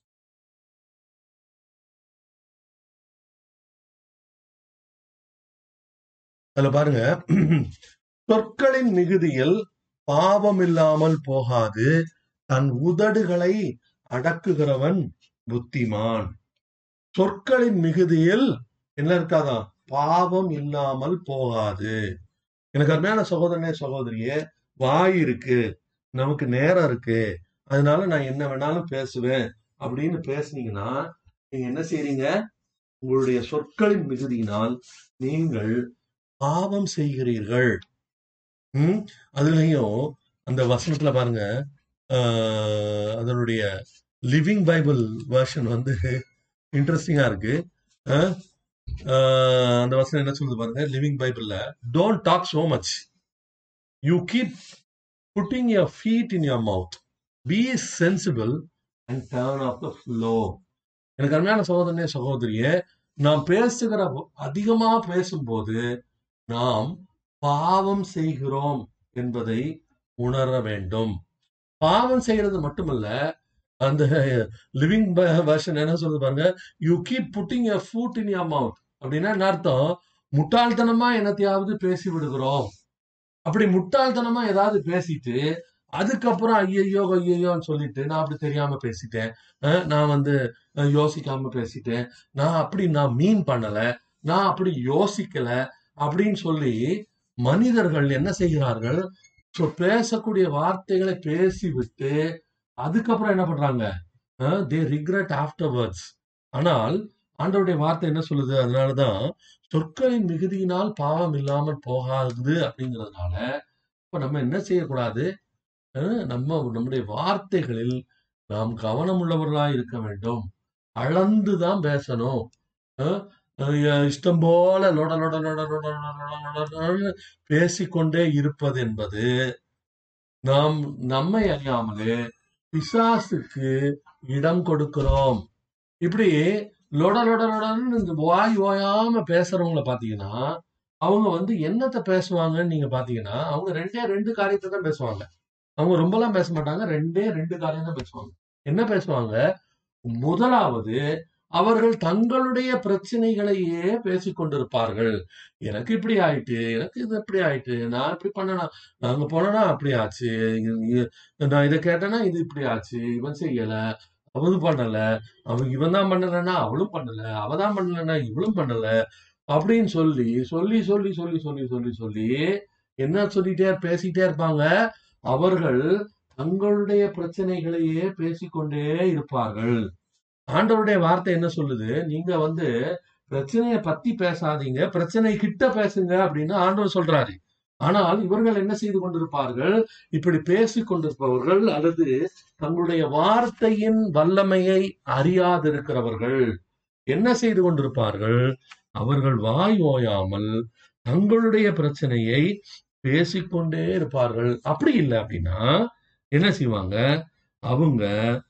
அதுல பாருங்க சொற்களின் மிகுதியில் பாவம் இல்லாமல் போகாது தன் உதடுகளை அடக்குகிறவன் புத்திமான் சொற்களின் மிகுதியில் என்ன இருக்காதான் பாவம் இல்லாமல் போகாது எனக்கு அருமையான சகோதரனே சகோதரியே வாய் இருக்கு நமக்கு நேரம் இருக்கு அதனால நான் என்ன வேணாலும் பேசுவேன் அப்படின்னு பேசுனீங்கன்னா நீங்க என்ன செய்றீங்க உங்களுடைய சொற்களின் மிகுதியினால் நீங்கள் பாவம் செய்கிறீர்கள் ம் அதுலயும் அந்த வசனத்துல பாருங்க ஆஹ், அதனுடைய லிவிங் பைபிள் வெர்ஷன் வந்து இன்ட்ரெஸ்டிங்கா இருக்கு ஆஹ், ஆஹ், அந்த வசனம் என்ன சொல்லுது பாருங்க லிவிங் பைபிள்ல don't talk so much you keep putting your feet in your mouth be sensible and turn off the flow எனக்கு அருமையான சகோதரனே சகோதரியே நாம் பேசுகிற அதிகமா பேசும்போது நாம் பாவம் செய்கிறோம் என்பதை உணர வேண்டும் பாவம் செய்யறது மட்டுமல்ல அந்த லிவிங் வெர்ஷன் என்ன சொல்லுது பாருங்க you keep putting your foot in your mouth அப்படின்னா என்ன அர்த்தம் முட்டாள்தனமா என்னத்தையாவது பேசி விடுகிறோம் அப்படி முட்டாள்தனமா ஏதாவது பேசிட்டு அதுக்கப்புறம் ஐயையோ ஐயையோன்னு சொல்லிட்டு நான் அப்படி தெரியாம பேசிட்டேன் அஹ் நான் வந்து அஹ், யோசிக்காம பேசிட்டேன் நான் அப்படி நான் மீன் பண்ணல நான் அப்படி யோசிக்கல அப்படின்னு சொல்லி மனிதர்கள் என்ன செய்கிறார்கள் So, பேசக்கூடிய வார்த்தைகளை பேசிவிட்டு அதுக்கப்புறம் என்ன பண்றாங்க தே ரிக்ரெட் ஆஃப்டர்வர்ட்ஸ் ஆனால் ஆண்டவருடைய வார்த்தை என்ன சொல்லுது அதனாலதான் சொற்களின் மிகுதியினால் பாவம் இல்லாமல் போகாது அப்படிங்கிறதுனால இப்ப நம்ம என்ன செய்யக்கூடாது அஹ் நம்ம நம்முடைய வார்த்தைகளில் நாம் கவனம் உள்ளவர்களாய் இருக்க வேண்டும் அளந்துதான் பேசணும் அஹ் அஹ் இஷ்டம் போல லொட லொட லொட லொட லொட லொட லொடன்னு பேசிக்கொண்டே இருப்பது என்பது நாம் நம்மை அறியாமலே பிசாசுக்கு இடம் கொடுக்கிறோம் இப்படி லொட லொட லொடன்னு இந்த வாய் ஓயாம பேசுறவங்கள பாத்தீங்கன்னா அவங்க வந்து என்னத்த பேசுவாங்கன்னு நீங்க பாத்தீங்கன்னா அவங்க ரெண்டே ரெண்டு காரியத்தை தான் பேசுவாங்க அவங்க ரொம்பலாம் பேச மாட்டாங்க ரெண்டே ரெண்டு காரியம் தான் பேசுவாங்க என்ன பேசுவாங்க முதலாவது அவர்கள் தங்களுடைய பிரச்சனைகளையே பேசிக் கொண்டிருப்பார்கள் எனக்கு இப்படி ஆயிட்டு எனக்கு இது இப்படி ஆயிட்டு நான் இப்படி பண்ணனா நாங்க போனா அப்படி ஆச்சு இ- இ- நான் இதை கேட்டேன்னா இது இப்படி ஆச்சு இவன் செய்யல அவனும் பண்ணல அவன் இவன் தான் பண்ணலன்னா அவளும் பண்ணல அவ தான் பண்ணலன்னா இவளும் பண்ணல அப்படின்னு சொல்லி சொல்லி சொல்லி சொல்லி சொல்லி சொல்லி சொல்லி என்ன சொல்லிட்டே பேசிட்டே இருப்பாங்க அவர்கள் தங்களுடைய பிரச்சனைகளையே பேசிக்கொண்டே இருப்பார்கள் ஆண்டவருடைய வார்த்தை என்ன சொல்லுது நீங்க வந்து பிரச்சனைய பத்தி பேசாதீங்க பிரச்சனை கிட்ட பேசுங்க அப்படின்னு ஆண்டவர் சொல்றாரு ஆனால் இவர்கள் என்ன செய்து கொண்டிருப்பார்கள் இப்படி பேசிக் கொண்டிருப்பவர்கள் அல்லது தங்களுடைய வார்த்தையின் வல்லமையை அறியாதிருக்கிறவர்கள் என்ன செய்து கொண்டிருப்பார்கள் அவர்கள் வாய் ஓயாமல் தங்களுடைய பிரச்சனையை பேசிக்கொண்டே இருப்பார்கள் அப்படி இல்லை அப்படின்னா என்ன செய்வாங்க அவங்க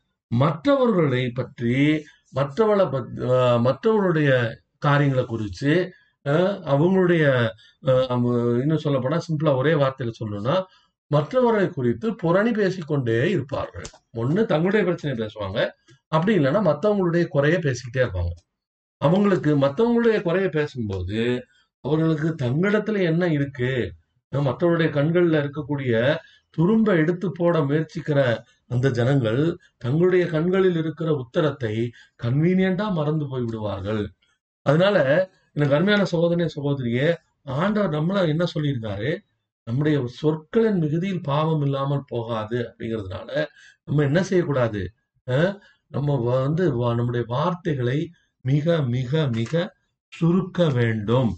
மற்றவர்களை பற்றி மற்றவளை பத் அஹ் மற்றவர்களுடைய காரியங்களை குறித்து அஹ் அவங்களுடைய அஹ் அவங்க இன்னும் சொல்ல போனா சிம்பிளா ஒரே வார்த்தையில சொல்லணும்னா மற்றவர்களை குறித்து புரணி பேசிக்கொண்டே இருப்பார்கள் ஒண்ணு தங்களுடைய பிரச்சனை பேசுவாங்க அப்படி இல்லைன்னா மற்றவங்களுடைய குறைய பேசிக்கிட்டே இருப்பாங்க அவங்களுக்கு மற்றவங்களுடைய குறைய பேசும்போது அவர்களுக்கு தங்களிடத்துல என்ன இருக்கு அஹ் மற்றவருடைய கண்கள்ல இருக்கக்கூடிய துரும்ப எடுத்து போட முயற்சிக்கிற அந்த ஜனங்கள் தங்களுடைய கண்களில் இருக்கிற உத்தரத்தை கன்வீனியண்டா மறந்து போய் விடுவார்கள் அதனால எனக்கு அருமையான சகோதரனே சகோதரியே ஆண்டவர் நம்மள என்ன சொல்லியிருக்காரு நம்முடைய சொற்களின் மிகுதியில் பாவம் இல்லாமல் போகாது அப்படிங்கிறதுனால நம்ம என்ன செய்யக்கூடாது அஹ் நம்ம வந்து வா- நம்முடைய வார்த்தைகளை மிக மிக மிக சுருக்க வேண்டும்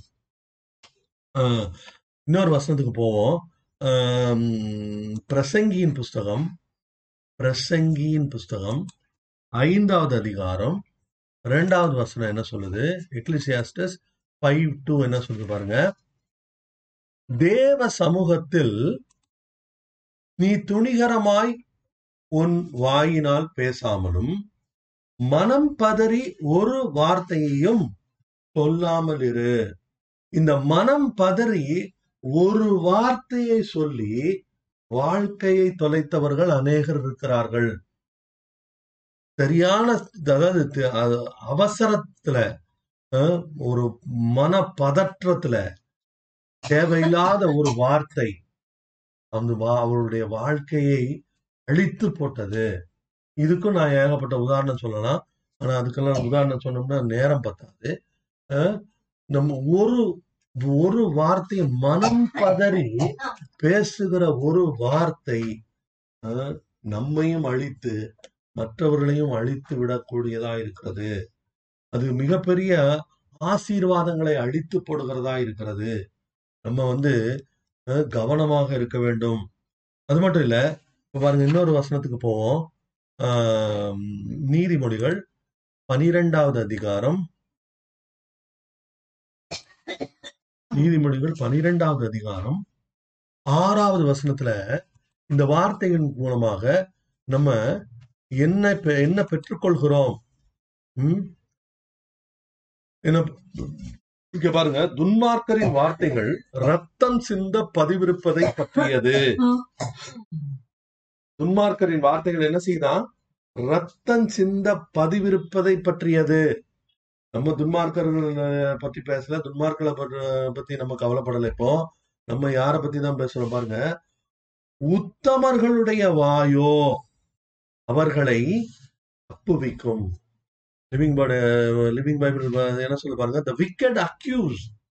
அஹ் இன்னொரு வசனத்துக்கு போவோம் ஆம், பிரசங்கியின் புஸ்தகம் பிரசங்கியின் புஸ்தகம் ஐந்தாவது அதிகாரம் இரண்டாவது வசனம் என்ன சொல்லுது எக்லிசியாஸ்டஸ் ஃபைவ் டூ என்ன சொல்லுது பாருங்க தேவ சமூகத்தில் நீ துணிகரமாய் உன் வாயினால் பேசாமலும் மனம் பதறி ஒரு வார்த்தையையும் சொல்லாமல் இரு இந்த மனம் பதறி ஒரு வார்த்தையை சொல்லி வாழ்க்கையை தொலைத்தவர்கள் அநேகர் இருக்கிறார்கள் சரியான அதாவது தி- அ- அவசரத்துல அஹ், ஒரு மன பதற்றத்துல தேவையில்லாத ஒரு வார்த்தை அந்த வா- அவருடைய வாழ்க்கையை அழித்து போட்டது இதுக்கும் நான் ஏகப்பட்ட உதாரணம் சொல்லலாம் ஆனா அதுக்கெல்லாம் உதாரணம் சொன்னோம்னா நேரம் பத்தாது அஹ், நம்ம ஒரு ஒரு வார்த்தை மனம் பதறி பேசுகிற ஒரு வார்த்தை அஹ், நம்மையும் அழித்து மற்றவர்களையும் அழித்து விடக்கூடியதா இருக்கிறது அது மிகப்பெரிய ஆசீர்வாதங்களை அழித்து போடுகிறதா இருக்கிறது நம்ம வந்து அஹ், கவனமாக இருக்க வேண்டும் அது மட்டும் இல்ல இப்ப பாருங்க இன்னொரு வசனத்துக்கு போவோம் ஆஹ், நீதிமொழிகள் பனிரெண்டாவது அதிகாரம் நீதிமொழிகள் பனிரெண்டாவது அதிகாரம் ஆறாவது வசனத்துல இந்த வார்த்தையின் மூலமாக நம்ம என்ன பெ- என்ன பெற்றுக்கொள்கிறோம் ம்? என்ன இங்க பாருங்க துன்மார்க்கரின் வார்த்தைகள் ரத்தம் சிந்த பதிவிருப்பதை பற்றியது துன்மார்க்கரின் வார்த்தைகள் என்ன செய்தான் ரத்தம் சிந்த பதிவிருப்பதை பற்றியது நம்ம துன்மார்க்கர்கள் அஹ், பத்தி பேசல துன்மார்க்களை பற்றி- பத்தி நம்ம கவலைப்படல இப்போ நம்ம யார பத்தி தான் பேசுறோம் பாருங்க உத்தமர்களுடைய வாயோ அவர்களை தப்புவிக்கும் லிவிங் லிவிங் பைபிள் என்ன சொல்ல பாருங்க த wicked அக்யூஸ்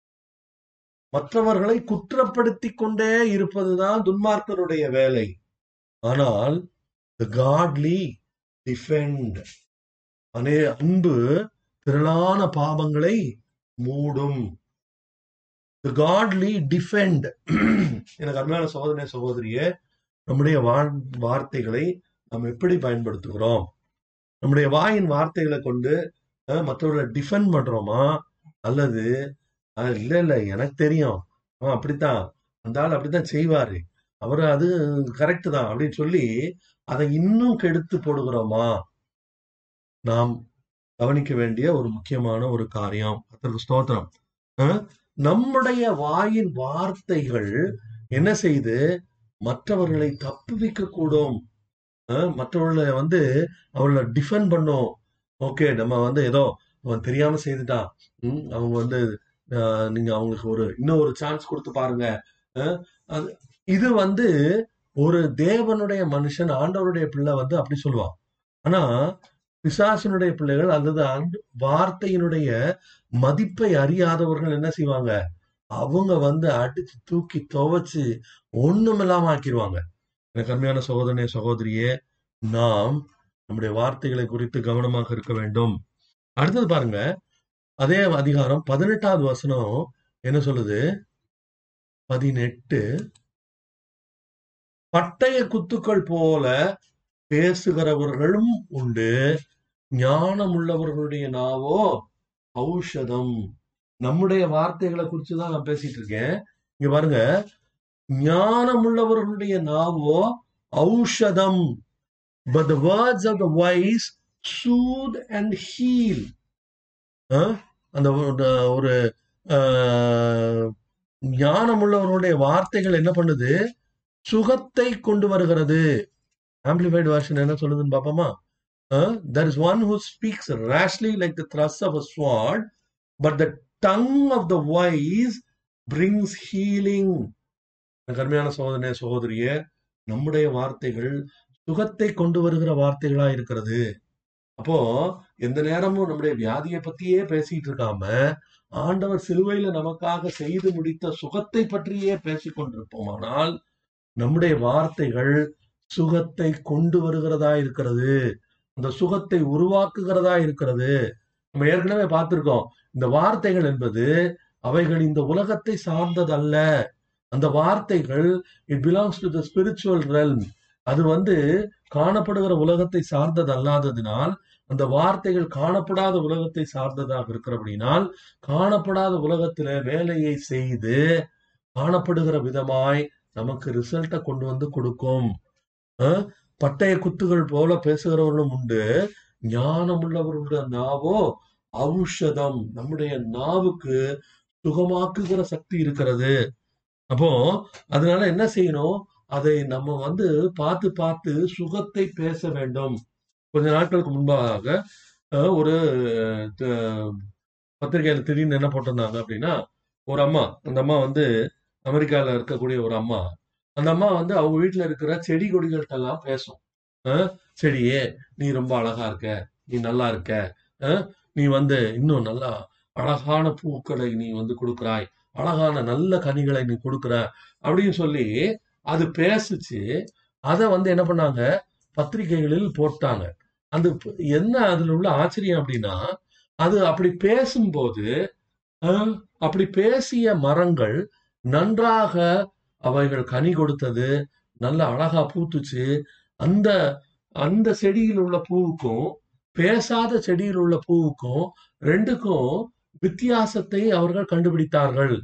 மற்றவர்களை குற்றப்படுத்தி கொண்டே இருப்பதுதான் துன்மார்க்கருடைய வேலை ஆனால் த காட்லி டிஃபெண்ட் அனே அன்பு திரளான பாவங்களை மூடும் த காட்லி டிஃபெண்ட் எனக்கு அருமையான சகோதரனே சகோதரியே நம்முடைய வா- வார்த்தைகளை நாம் எப்படி பயன்படுத்துகிறோம் நம்முடைய வாயின் வார்த்தைகளை கொண்டு அஹ், மற்றவர்களை டிஃபெண்ட் பண்றோமா அல்லது அஹ், இல்ல இல்ல எனக்கு தெரியும் அவன் அப்படித்தான் அந்த ஆள் அப்படித்தான் செய்வாரு அவர் அது கரெக்ட் தான் அப்படின்னு சொல்லி அதை இன்னும் கெடுத்து போடுகிறோமா நாம் கவனிக்க வேண்டிய ஒரு முக்கியமான ஒரு காரியம் கர்த்தருக்கு ஸ்தோத்திரம் அஹ், நம்முடைய வாயின் வார்த்தைகள் என்ன செய்து மற்றவர்களை தப்புவிக்க கூடும் அஹ், மற்றவர்களை வந்து அவர்களை டிஃபெண்ட் பண்ணும் ஓகே நம்ம வந்து ஏதோ அவன் தெரியாம செய்துட்டான் ம், அவங்க வந்து அஹ், நீங்க அவங்களுக்கு ஒரு இன்னும் ஒரு சான்ஸ் கொடுத்து பாருங்க அஹ், அது இது வந்து ஒரு தேவனுடைய மனுஷன் ஆண்டவருடைய பிள்ளை வந்து அப்படி சொல்லுவான் ஆனா பிசாசனுடைய பிள்ளைகள் அல்லது ஆண்டு வார்த்தையினுடைய மதிப்பை அறியாதவர்கள் என்ன செய்வாங்க அவங்க வந்து அடிச்சு தூக்கி துவைச்சு ஒண்ணுமில்லாம ஆக்கிடுவாங்க எனக்கு அருமையான சகோதரனே சகோதரியே நாம் நம்முடைய வார்த்தைகளை குறித்து கவனமாக இருக்க வேண்டும் அடுத்தது பாருங்க அதே அதிகாரம் பதினெட்டாவது வசனம் என்ன சொல்லுது பதினெட்டு பட்டய குத்துக்கள் போல பேசுகிறவர்களும் உண்டு ஞானம் உள்ளவர்களுடைய நாவோ ஔஷதம் நம்முடைய வார்த்தைகளை குறித்து தான் நான் பேசிட்டு இருக்கேன் இங்க பாருங்க ஞானம் உள்ளவர்களுடைய நாவோ ஔஷதம் but the words of the wise soothe and heal அஹ்? அந்த ஒரு ஒரு, அஹ், ஞானம் உள்ளவர்களுடைய வார்த்தைகள் என்ன பண்ணுது சுகத்தை கொண்டு வருகிறது ஆம்பிளிஃபைடு version என்ன சொல்லுதுன்னு பாப்போமா there is one who speaks rashly like the thrust of a sword but the tongue of the wise brings healing எனக்கு அருமையான சகோதரனே சகோதரியே நம்முடைய வார்த்தைகள் சுகத்தை கொண்டு வருகிற வார்த்தைகளா இருக்கிறது அப்போ எந்த நேரமும் நம்முடைய வியாதியை பத்தியே பேசிட்டு இருக்காம ஆண்டவர் சிலுவையில நமக்காக செய்து முடித்த சுகத்தை பற்றியே பேசிக் கொண்டிருப்போமானால் நம்முடைய வார்த்தைகள் சுகத்தை கொண்டு வருகிறதா இருக்கிறது அந்த சுகத்தை உருவாக்குகிறதா இருக்கிறது நம்ம ஏற்கனவே பார்த்திருக்கோம் இந்த வார்த்தைகள் என்பது அவைகள் இந்த உலகத்தை சார்ந்ததல்ல அந்த வார்த்தைகள் it belongs to the spiritual realm அது வந்து காணப்படுகிற உலகத்தை சார்ந்தது அல்லாததினால் அந்த வார்த்தைகள் காணப்படாத உலகத்தை சார்ந்ததாக இருக்கிறபடினால் காணப்படாத உலகத்துல வேலையை செய்து காணப்படுகிற விதமாய் நமக்கு ரிசல்ட்டை கொண்டு வந்து கொடுக்கும் அஹ் பட்டய குத்துகள் போல பேசுகிறவர்களும் உண்டு ஞானம் உள்ளவர்களுடைய நாவோ ஔஷதம் நம்முடைய நாவுக்கு சுகமாக்குகிற சக்தி இருக்கிறது அப்போ அதனால என்ன செய்யணும் அதை நம்ம வந்து பார்த்து பார்த்து சுகத்தை பேச வேண்டும் கொஞ்ச நாட்களுக்கு முன்பாக அஹ், ஒரு அஹ், பத்திரிகையில திடீர்னு என்ன போட்டிருந்தாங்க அப்படின்னா ஒரு அம்மா அந்த அம்மா வந்து அமெரிக்கால இருக்கக்கூடிய ஒரு அம்மா அந்த அம்மா வந்து அவங்க வீட்டுல இருக்கிற செடி கொடிகள்கிட்ட எல்லாம் பேசும் அஹ், செடியே நீ ரொம்ப அழகா இருக்க நீ நல்லா இருக்க அஹ், நீ வந்து இன்னும் நல்லா அழகான பூக்களை நீ வந்து கொடுக்குறாய் அழகான நல்ல கனிகளை நீ கொடுக்குற அப்படின்னு சொல்லி அது பேசுச்சு அதை வந்து என்ன பண்ணாங்க பத்திரிகைகளில் போட்டாங்க அந்த ப- என்ன அதுல உள்ள ஆச்சரியம் அப்படின்னா அது அப்படி பேசும்போது அஹ், அப்படி பேசிய மரங்கள் நன்றாக அவைகள் கனி கொடுத்தது நல்ல அழகா பூத்துச்சு அந்த அந்த செடியில் உள்ள பூவுக்கும் பேசாத செடியில் உள்ள பூவுக்கும் ரெண்டுக்கும் வித்தியாசத்தை அவர்கள் கண்டுபிடித்தார்கள்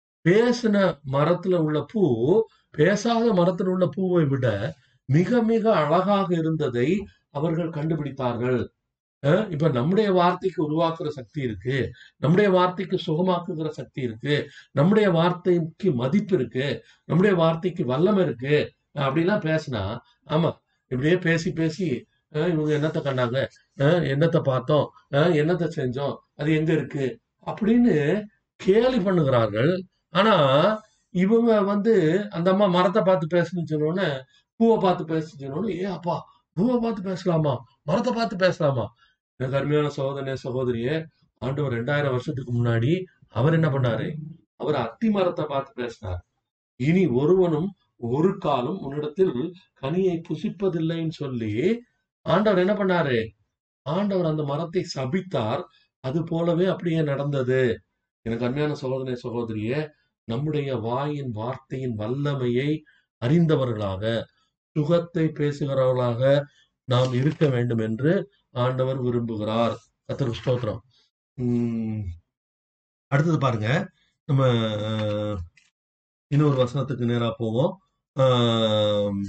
பேசின மரத்துல உள்ள பூ பேசாத மரத்தில் உள்ள பூவை விட மிக மிக அழகாக இருந்ததை அவர்கள் கண்டுபிடித்தார்கள் அஹ் இப்ப நம்முடைய வார்த்தைக்கு உருவாக்குற சக்தி இருக்கு நம்முடைய வார்த்தைக்கு சுகமாக்குகிற சக்தி இருக்கு நம்முடைய வார்த்தைக்கு மதிப்பு இருக்கு நம்முடைய வார்த்தைக்கு வல்லமை இருக்கு அப்படிலாம் பேசினா ஆமா இப்படியே பேசி பேசி அஹ் இவங்க என்னத்தை கண்டாங்க அஹ் என்னத்தை பார்த்தோம் அஹ் என்னத்தை செஞ்சோம் அது எங்க இருக்கு அப்படின்னு கேலி பண்ணுகிறார்கள் ஆனா இவங்க வந்து அந்த அம்மா மரத்தை பார்த்து பேசணும்னு சொன்னோடனே பூவை பார்த்து பேசணும்னு சொன்னோடனே ஏ அப்பா பூவை பார்த்து பேசலாமா மரத்தை பார்த்து பேசலாமா எனக்கு அருமையான சகோதரனே சகோதரியே ஆண்டவர் ரெண்டாயிரம் வருஷத்துக்கு முன்னாடி அவர் என்ன பண்ணாரு அவர் அத்தி மரத்தை பார்த்து பேசினார் இனி ஒருவனும் ஒரு காலம் உன்னிடத்தில் கனியை புசிப்பதில்லைன்னு சொல்லி ஆண்டவர் என்ன பண்ணாரு ஆண்டவர் அந்த மரத்தை சபித்தார் அது போலவே அப்படியே நடந்தது எனக்கு அருமையான சகோதரனே சகோதரியே நம்முடைய வாயின் வார்த்தையின் வல்லமையை அறிந்தவர்களாக சுகத்தை பேசுகிறவர்களாக நாம் இருக்க வேண்டும் என்று ஆண்டவர் விரும்புகிறார் கத்தர் ஸ்தோத்திரம் உம் அடுத்தது பாருங்க நம்ம அஹ், இன்னொரு வசனத்துக்கு நேரா போவோம் ஆம்,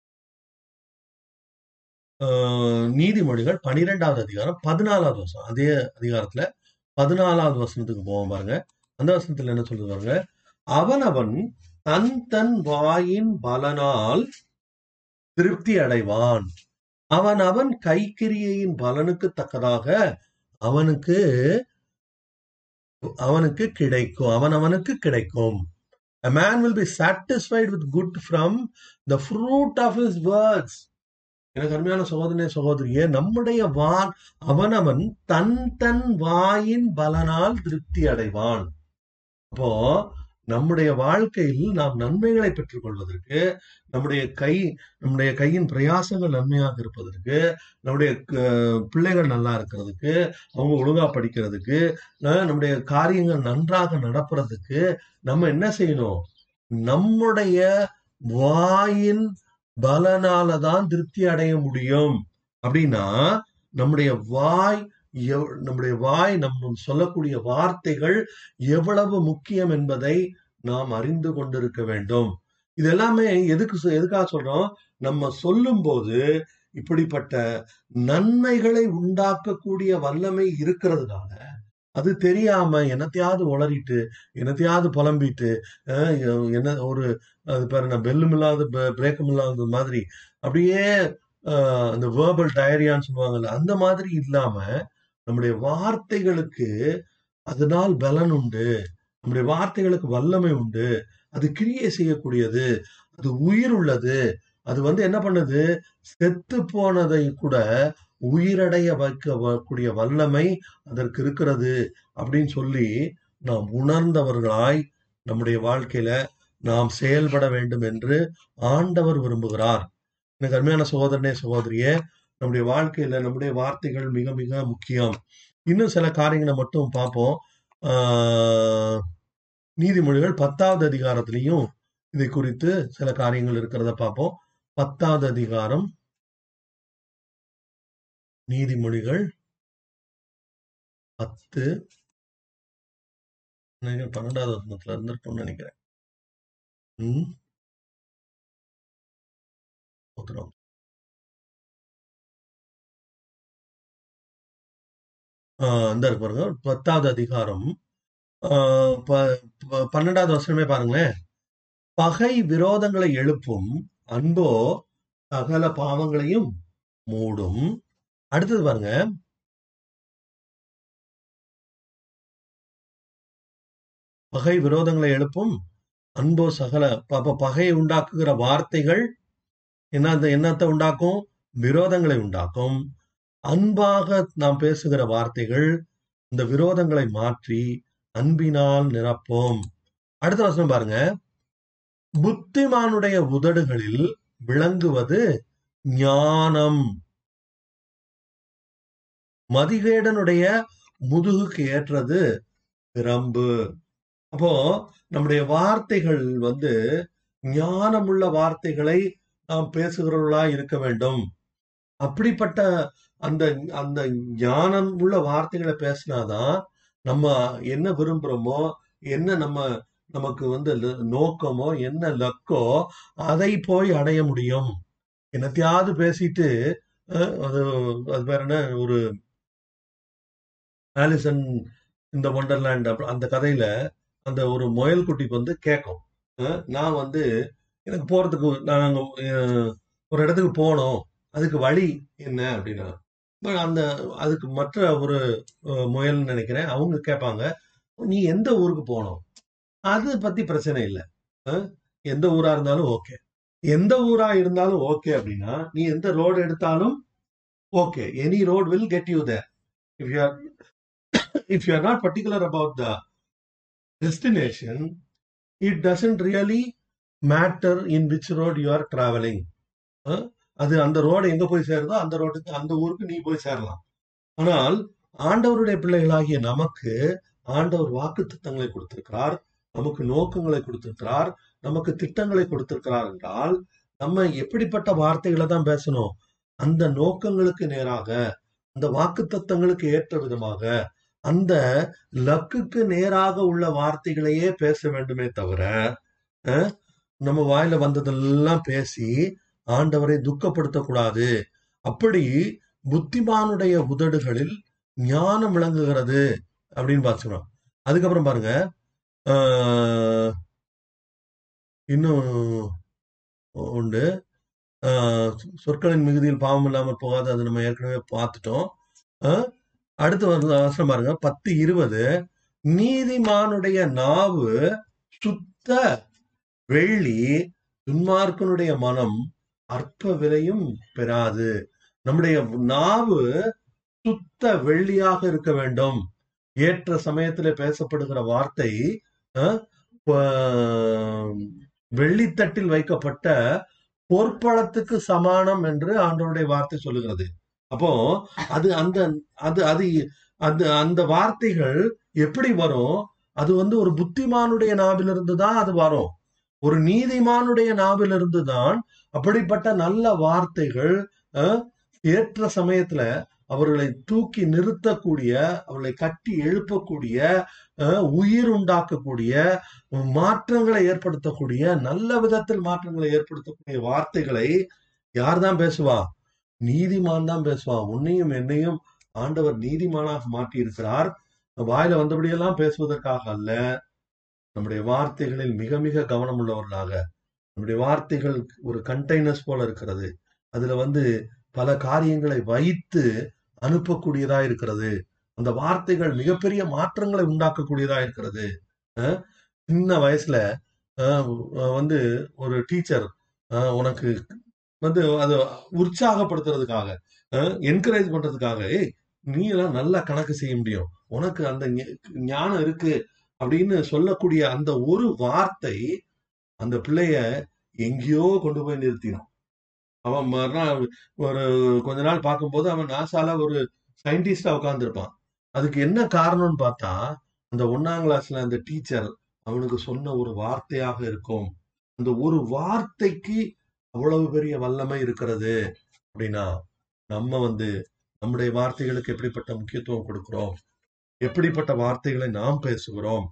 ஆஹ், நீதிமொழிகள் பனிரெண்டாவது அதிகாரம் பதினாலாவது வசனம் அதே அதிகாரத்துல பதினாலாவது வசனத்துக்கு போவோம் பாருங்க அந்த வசனத்துல என்ன சொல்றது பாருங்க அவனவன் தன் தன் வாயின் பலனால் திருப்தி அடைவான் அவன் அவன் கைக்கிரியையின் பலனுக்கு தக்கதாக அவனுக்கு அவனுக்கு கிடைக்கும் அவன் அவனுக்கு கிடைக்கும் A man will be satisfied with good from the fruit of his words. எனக்கு அருமையான சகோதரனே சகோதரியே நம்முடைய வான் அவனவன் தன் தன் வாயின் பலனால் திருப்தி அடைவான் அப்போ நம்முடைய வாழ்க்கையில் நாம் நன்மைகளை பெற்றுக் கொள்வதற்கு நம்முடைய கை நம்முடைய கையின் பிரயாசங்கள் நன்மையாக இருப்பதற்கு நம்முடைய க- பிள்ளைகள் நல்லா இருக்கிறதுக்கு அவங்க ஒழுங்கா படிக்கிறதுக்கு அஹ் நம்முடைய காரியங்கள் நன்றாக நடப்புறதுக்கு நம்ம என்ன செய்யணும் நம்முடைய வாயின் பலனால தான் திருப்தி அடைய முடியும் அப்படின்னா நம்முடைய வாய் எவ்- நம்முடைய வாய் நம்ம சொல்லக்கூடிய வார்த்தைகள் எவ்வளவு முக்கியம் என்பதை நாம் அறிந்து கொண்டிருக்க வேண்டும் இது எல்லாமே எதுக்கு சொ- எதுக்காக சொல்றோம் நம்ம சொல்லும்போது இப்படிப்பட்ட நன்மைகளை உண்டாக்கக்கூடிய வல்லமை இருக்கிறதுனால அது தெரியாம என்னத்தையாவது உளறிட்டு என்னத்தையாவது புலம்பிட்டு அஹ் என்ன ஒரு அது பாருங்க பெல்லும் இல்லாத பிரேக்கும் இல்லாத மாதிரி அப்படியே அஹ், அந்த வேர்பல் டயரியான்னு சொல்லுவாங்கல்ல அந்த மாதிரி இல்லாம நம்முடைய வார்த்தைகளுக்கு அதனால் பலன் உண்டு நம்முடைய வார்த்தைகளுக்கு வல்லமை உண்டு அது கிரியை செய்யக்கூடியது அது உயிர் உள்ளது அது வந்து என்ன பண்ணுது செத்து போனதை கூட உயிரடைய வைக்கக்கூடிய வல்லமை அதற்கு இருக்கிறது அப்படின்னு சொல்லி நாம் உணர்ந்தவர்களாய் நம்முடைய வாழ்க்கையில நாம் செயல்பட வேண்டும் என்று ஆண்டவர் விரும்புகிறார் எனக்கு அருமையான சகோதரனே சகோதரியே நம்முடைய வாழ்க்கையில நம்முடைய வார்த்தைகள் மிக மிக முக்கியம் இன்னும் சில காரியங்களை மட்டும் பார்ப்போம் ஆஹ் நீதிமொழிகள் பத்தாவது அதிகாரத்திலையும் இதை குறித்து சில காரியங்கள் இருக்கிறத பார்ப்போம் பத்தாவது அதிகாரம் நீதிமொழிகள் பத்து நினைக்கிறேன் பன்னெண்டாவது வசனத்துல இருந்திருக்கும்னு நினைக்கிறேன் ம் ஸ்தோத்திரம். ஆ, இந்த இருக்கு பாருங்க பத்தாவது அதிகாரம் ஆ, ப- ப- பன்னெண்டாவது வருஷமே பாருங்களேன் பகை விரோதங்களை எழுப்பும் அன்போ சகல பாவங்களையும் மூடும் அடுத்தது பாருங்க பகை விரோதங்களை எழுப்பும் அன்போ சகல அப்ப பகையை உண்டாக்குகிற வார்த்தைகள் என்ன என்னத்தை உண்டாக்கும் விரோதங்களை உண்டாக்கும் அன்பாக நாம் பேசுகிற வார்த்தைகள் இந்த விரோதங்களை மாற்றி அன்பினால் நிரப்போம் அடுத்த வசனம் பாருங்க புத்திமானுடைய உதடுகளில் விளங்குவது ஞானம் மதிகேடனுடைய முதுகுக்கு ஏற்றது பிரம்பு அப்போ நம்முடைய வார்த்தைகள் வந்து ஞானமுள்ள வார்த்தைகளை நாம் பேசுகிறவர்களா இருக்க வேண்டும் அப்படிப்பட்ட அந்த அந்த ஞானம் உள்ள வார்த்தைகளை பேசினாதான் நம்ம என்ன விரும்புறோமோ என்ன நம்ம நமக்கு வந்து ல- நோக்கமோ என்ன லக்கோ அதை போய் அடைய முடியும் என்னத்தையாவது பேசிட்டு அஹ், அது அது பேர் என்ன ஒரு ஆலிசன் இந்த ஒண்டர்லேண்ட் அந்த கதையில அந்த ஒரு முயல் குட்டிக்கு வந்து கேட்கும் அஹ், நான் வந்து எனக்கு போறதுக்கு நாங்க அஹ், ஒரு இடத்துக்கு போனோம் அதுக்கு வழி என்ன அப்படின்னா but அந்த அதுக்கு மற்ற ஒரு அஹ், முயல்னு நினைக்கிறேன் அவங்க கேட்பாங்க நீ எந்த ஊருக்கு போகணும் அது பத்தி பிரச்சனை இல்லை அஹ், எந்த ஊரா இருந்தாலும் ஓகே எந்த ஊரா இருந்தாலும் ஓகே அப்படின்னா நீ எந்த ரோடு எடுத்தாலும் okay any road will get you there if you are if you are not particular about the destination it doesn't really matter in which road you are travelling அது அந்த ரோடு எங்க போய் சேருதோ அந்த ரோட்டுக்கு அந்த ஊருக்கு நீ போய் சேரலாம் ஆனால் ஆண்டவருடைய பிள்ளைகளாகிய நமக்கு ஆண்டவர் வாக்கு திட்டங்களை கொடுத்திருக்கிறார் நமக்கு நோக்கங்களை கொடுத்திருக்கிறார் நமக்கு திட்டங்களை கொடுத்திருக்கிறார் என்றால் நம்ம எப்படிப்பட்ட வார்த்தைகளை தான் பேசணும் அந்த நோக்கங்களுக்கு நேராக அந்த வாக்கு தத்தங்களுக்கு ஏற்ற விதமாக அந்த லக்குக்கு நேராக உள்ள வார்த்தைகளையே பேச வேண்டுமே தவிர அஹ், நம்ம வாயில வந்ததெல்லாம் பேசி ஆண்டவரை துக்கப்படுத்தக்கூடாது அப்படி புத்திமானுடைய உதடுகளில் ஞானம் விளங்குகிறது அப்படின்னு பார்த்துக்கிறோம் அதுக்கப்புறம் பாருங்க ஆஹ், இன்னும் உண்டு ஆஹ், சொற்களின் மிகுதியில் பாவம் இல்லாமல் போகாது அது நம்ம ஏற்கனவே பார்த்துட்டோம் ஆஹ், அடுத்து ஒரு அவசரம் பாருங்க பத்து இருபது நீதிமானுடைய நாவு சுத்த வெள்ளி துன்மார்க்கனுடைய மனம் அற்ப விலையும் பெறாது நம்முடைய நாவு சுத்த வெள்ளியாக இருக்க வேண்டும் ஏற்ற சமயத்திலே பேசப்படுகிற வார்த்தை அஹ், ப- வெள்ளித்தட்டில் வைக்கப்பட்ட பொற்பழத்துக்கு சமானம் என்று ஆண்டவருடைய வார்த்தை சொல்லுகிறது அப்போ அது அந்த அது அது அது அந்த வார்த்தைகள் எப்படி வரும் அது வந்து ஒரு புத்திமானுடைய நாவிலிருந்து தான் அது வரும் ஒரு நீதிமானுடைய நாவிலிருந்து தான் அப்படிப்பட்ட நல்ல வார்த்தைகள் அஹ், ஏற்ற சமயத்துல அவர்களை தூக்கி நிறுத்தக்கூடிய அவர்களை கட்டி எழுப்பக்கூடிய அஹ், உயிர் உண்டாக்கக்கூடிய மாற்றங்களை ஏற்படுத்தக்கூடிய நல்ல விதத்தில் மாற்றங்களை ஏற்படுத்தக்கூடிய வார்த்தைகளை யார் தான் பேசுவா நீதிமான் தான் பேசுவான் உன்னையும் என்னையும் ஆண்டவர் நீதிமானாக மாற்றி இருக்கிறார் வாயில வந்தபடியெல்லாம் பேசுவதற்காக அல்ல நம்முடைய வார்த்தைகளில் மிக மிக கவனம் உள்ளவர்களாக நம்முடைய வார்த்தைகள் ஒரு கண்டெய்னர்ஸ் போல இருக்கிறது அதுல வந்து பல காரியங்களை வைத்து அனுப்பக்கூடியதா இருக்கிறது அந்த வார்த்தைகள் மிகப்பெரிய மாற்றங்களை உண்டாக்கக்கூடியதா இருக்கிறது அஹ் சின்ன வயசுல அஹ் வந்து ஒரு டீச்சர் உனக்கு வந்து அது உற்சாகப்படுத்துறதுக்காக என்கரேஜ் பண்றதுக்காக ஏய் நீ எல்லாம் நல்லா கணக்கு செய்ய முடியும் உனக்கு அந்த ஞ- ஞானம் இருக்கு அப்படின்னு சொல்லக்கூடிய அந்த ஒரு வார்த்தை அந்த பிள்ளைய எங்கேயோ கொண்டு போய் நிறுத்திடும் அவன் மறுநாள் ஒரு கொஞ்ச நாள் பார்க்கும்போது அவன் நாசால ஒரு சயின்டிஸ்டா உட்கார்ந்திருப்பான் அதுக்கு என்ன காரணம்னு பார்த்தா அந்த ஒன்னாம் கிளாஸ்ல அந்த டீச்சர் அவனுக்கு சொன்ன ஒரு வார்த்தையாக இருக்கும் அந்த ஒரு வார்த்தைக்கு அவ்வளவு பெரிய வல்லமை இருக்கிறது அப்படின்னா நம்ம வந்து நம்முடைய வார்த்தைகளுக்கு எப்படிப்பட்ட முக்கியத்துவம் கொடுக்கிறோம் எப்படிப்பட்ட வார்த்தைகளை நாம் பேசுகிறோம்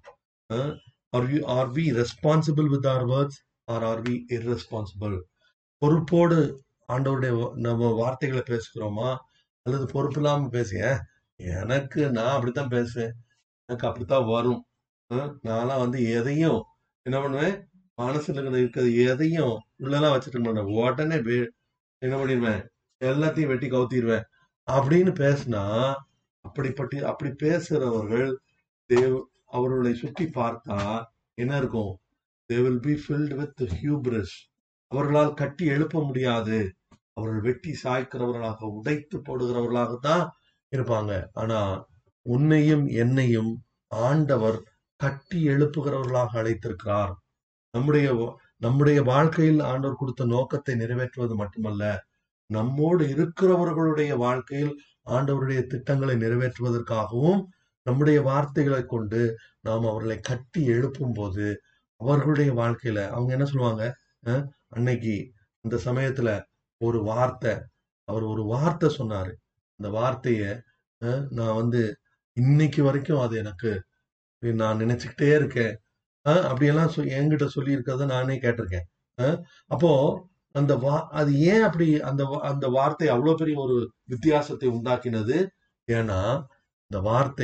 are we are we responsible with our words are are we irresponsible பொறுப்போடு ஆண்டவருடைய வ- நம்ம வார்த்தைகளை பேசுகிறோமா அல்லது பொறுப்பு இல்லாம பேசிய எனக்கு நான் அப்படித்தான் பேசுவேன் எனக்கு அப்படித்தான் வரும் அஹ் நான்லாம் வந்து எதையும் என்ன பண்ணுவேன் மனசுல இருக்கிற இருக்கிறது எதையும் உள்ளெல்லாம் வச்சுட்டு இருக்க மாட்டேன் உடனே வே- என்ன பண்ணிடுவேன் எல்லாத்தையும் வெட்டி கவுத்திடுவேன் அப்படின்னு பேசினா அப்படிப்பட்ட அப்படி பேசுறவர்கள் தேவ் அவர்களை சுற்றி பார்த்தா என்ன இருக்கும் they will be filled with hubris அவர்களால் கட்டி எழுப்ப முடியாது அவர்கள் வெட்டி சாய்க்கிறவர்களாக உடைத்து போடுகிறவர்களாக தான் இருப்பாங்க ஆனா உன்னையும் என்னையும் ஆண்டவர் கட்டி எழுப்புகிறவர்களாக அழைத்திருக்கிறார் நம்முடைய வ- நம்முடைய வாழ்க்கையில் ஆண்டவர் கொடுத்த நோக்கத்தை நிறைவேற்றுவது மட்டுமல்ல நம்மோடு இருக்கிறவர்களுடைய வாழ்க்கையில் ஆண்டவருடைய திட்டங்களை நிறைவேற்றுவதற்காகவும் நம்முடைய வார்த்தைகளை கொண்டு நாம் அவர்களை கட்டி எழுப்பும் போது அவர்களுடைய வாழ்க்கையில அவங்க என்ன சொல்லுவாங்க அஹ், அன்னைக்கு அந்த சமயத்துல ஒரு வார்த்தை அவர் ஒரு வார்த்தை சொன்னாரு அந்த வார்த்தைய அஹ், நான் வந்து இன்னைக்கு வரைக்கும் அது எனக்கு நான் நினைச்சுக்கிட்டே இருக்கேன் அஹ், அப்படியெல்லாம் சொ- என்கிட்ட சொல்லி இருக்கிறத நானே கேட்டிருக்கேன் அஹ், அப்போ அந்த வா அது ஏன் அப்படி அந்த வா- அந்த வார்த்தை அவ்வளவு பெரிய ஒரு வித்தியாசத்தை உண்டாக்கினது ஏன்னா இந்த வார்த்தை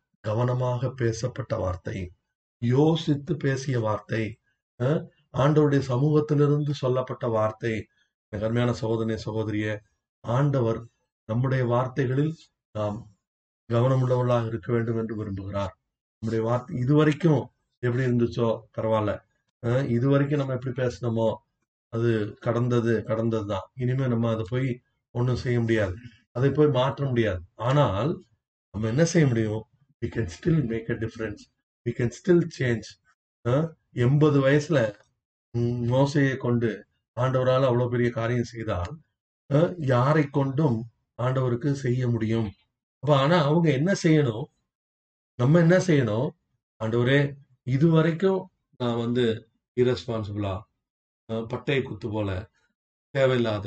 கவனமாக பேசப்பட்ட வார்த்தை யோசித்து பேசிய வார்த்தை அஹ், ஆண்டவருடைய சமூகத்திலிருந்து சொல்லப்பட்ட வார்த்தை எனக்கு அருமையான சகோதரனே சகோதரியே ஆண்டவர் நம்முடைய வார்த்தைகளில் நாம் கவனமுள்ளவர்களாக இருக்க வேண்டும் என்று விரும்புகிறார் நம்முடைய வார்த்தை இதுவரைக்கும் எப்படி இருந்துச்சோ பரவாயில்ல அஹ், இதுவரைக்கும் நம்ம எப்படி பேசினோமோ அது கடந்தது கடந்தது தான் இனிமே நம்ம அதை போய் ஒன்றும் செய்ய முடியாது அதை போய் மாற்ற முடியாது ஆனால் நம்ம என்ன செய்ய முடியும் we can still make a difference we can still change அஹ், எண்பது வயசுல ம், மோசையை கொண்டு ஆண்டவரால் அவ்வளவு பெரிய காரியம் செய்தால் அஹ், யாரை கொண்டும் ஆண்டவருக்கு செய்ய முடியும் அப்ப ஆனா அவங்க என்ன செய்யணும் நம்ம என்ன செய்யணும் ஆண்டவரே இது வரைக்கும் நான் வந்து இரஸ்பான்சிபிளா பட்டை குத்து போல தேவையில்லாத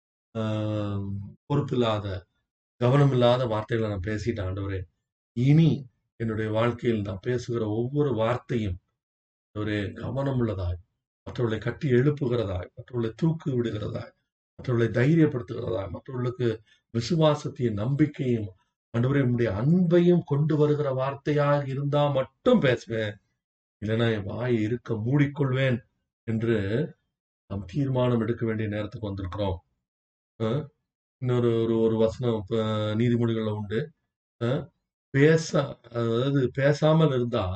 ஆஹ், பொறுப்பில்லாத கவனமில்லாத வார்த்தைகளை நான் பேசிட்டேன் ஆண்டவரே இனி என்னுடைய வாழ்க்கையில் நான் பேசுகிற ஒவ்வொரு வார்த்தையும் ஒரு கவனமுள்ளதாய் மற்றவர்களை கட்டி எழுப்புகிறதாய் மற்றவர்களை தூக்கு விடுகிறதாய் மற்றவர்களை தைரியப்படுத்துகிறதாய் மற்றவர்களுக்கு விசுவாசத்தையும் நம்பிக்கையும் ஆண்டவரே உம்முடைய அன்பையும் கொண்டு வருகிற வார்த்தையாக இருந்தா மட்டும் பேசுவேன் இல்லைன்னா என் வாயை இருக்க மூடிக்கொள்வேன் என்று நாம் தீர்மானம் எடுக்க வேண்டிய நேரத்துக்கு வந்திருக்கிறோம் அஹ் இன்னொரு ஒரு ஒரு வசனம் இப்ப நீதிமொழிகள்ல உண்டு அஹ் பேச அதாவது பேசாமல் இருந்தா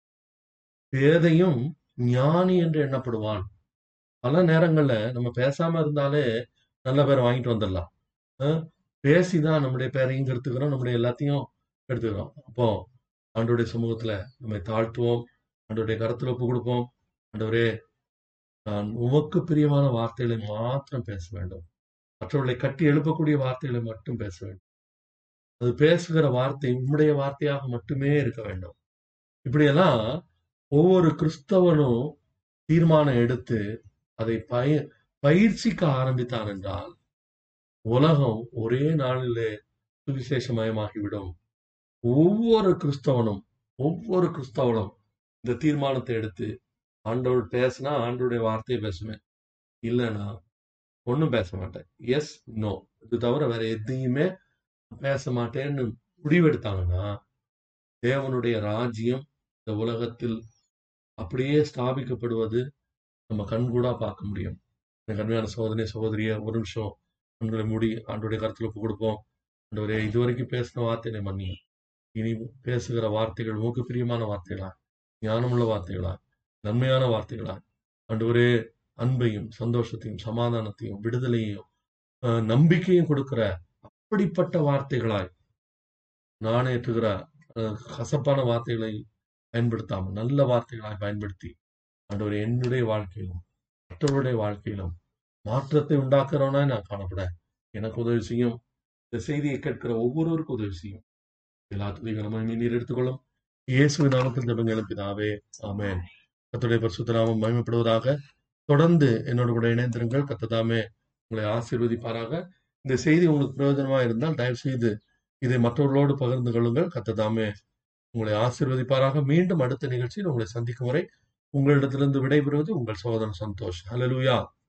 பேதையும் ஞானி என்று எண்ணப்படுவான் பல நேரங்கள்ல நம்ம பேசாம இருந்தாலே நல்ல பேரை வாங்கிட்டு வந்துடலாம் அஹ் பேசிதான் நம்முடைய பேரையும் கெடுத்துக்கிறோம் நம்முடைய எல்லாத்தையும் எடுத்துக்கிறோம் அப்போ ஆண்டோடைய சமூகத்துல நம்மை தாழ்த்துவோம் ஆண்டோடைய கருத்துல ஒப்பு கொடுப்போம் ஆண்டவரே நான் உமக்கு பிரியமான வார்த்தைகளை மாத்திரம் பேச வேண்டும் மற்றவர்களை கட்டி எழுப்பக்கூடிய வார்த்தைகளை மட்டும் பேச வேண்டும் அது பேசுகிற வார்த்தை உம்முடைய வார்த்தையாக மட்டுமே இருக்க வேண்டும் இப்படியெல்லாம் ஒவ்வொரு கிறிஸ்தவனும் தீர்மானம் எடுத்து அதை பய பயிற்சிக்க ஆரம்பித்தான் என்றால் உலகம் ஒரே நாளிலே சுவிசேஷமயமாகிவிடும் ஒவ்வொரு கிறிஸ்தவனும் ஒவ்வொரு கிறிஸ்தவனும் இந்த தீர்மானத்தை எடுத்து ஆண்டவர் பேசினா ஆண்டவருடைய வார்த்தையை பேசுவேன் இல்லைன்னா ஒன்றும் பேச மாட்டேன் எஸ் நோ இது தவிர வேற எதையுமே பேச மாட்டேன்னு முடிவெடுத்தாங்கன்னா தேவனுடைய ராஜ்யம் இந்த உலகத்தில் அப்படியே ஸ்தாபிக்கப்படுவது நம்ம கண்கூடா பார்க்க முடியும் எனக்கு அருமையான சகோதரி சகோதரிய ஒரு நிமிஷம் கண்களை மூடி ஆண்டோடைய கருத்துல ஒப்பு கொடுப்போம் ஆண்டவரே இதுவரைக்கும் பேசின வார்த்தையை மன்னியும் இனி பேசுகிற வார்த்தைகள் மூக்கு பிரியமான வார்த்தைகளா ஞானமுள்ள வார்த்தைகளா நன்மையான வார்த்தைகளா ஆண்டவரே அன்பையும் சந்தோஷத்தையும் சமாதானத்தையும் விடுதலையும் அஹ், நம்பிக்கையும் கொடுக்கிற அப்படிப்பட்ட வார்த்தைகளாய் நாணேற்றுகிற அஹ், கசப்பான வார்த்தைகளை பயன்படுத்தாமல் நல்ல வார்த்தைகளாய் பயன்படுத்தி ஆண்டவர் என்னுடைய வாழ்க்கையிலும் மற்றவருடைய வாழ்க்கையிலும் மாற்றத்தை உண்டாக்குறவனாய் நான் காணப்பட எனக்கு உதவி செய்யும் இந்த செய்தியை கேட்கிற ஒவ்வொருவருக்கும் உதவி செய்யும் எல்லா துதிகளும் நீர் எடுத்துக்கொள்ளும் இயேசுவின் நாமத்தில் ஜெபங்களும் பிதாவே ஆமென் கர்த்தருடைய பரிசுத்த நாமம் மகிமைப்படுவதாக தொடர்ந்து என்னோட கூட இணைந்திருங்கள் கத்ததாமே உங்களை ஆசீர்வதிப்பாராக இந்த செய்தி உங்களுக்கு பிரயோஜனமா இருந்தால் தயவு செய்து இதை மற்றவர்களோடு பகிர்ந்து கொள்ளுங்கள் கத்ததாமே உங்களை ஆசீர்வதிப்பாராக மீண்டும் அடுத்த நிகழ்ச்சியில் உங்களை சந்திக்கும் வரை உங்களிடத்திலிருந்து விடைபெறுவது உங்கள் சகோதரன் சந்தோஷ் ஹalleluya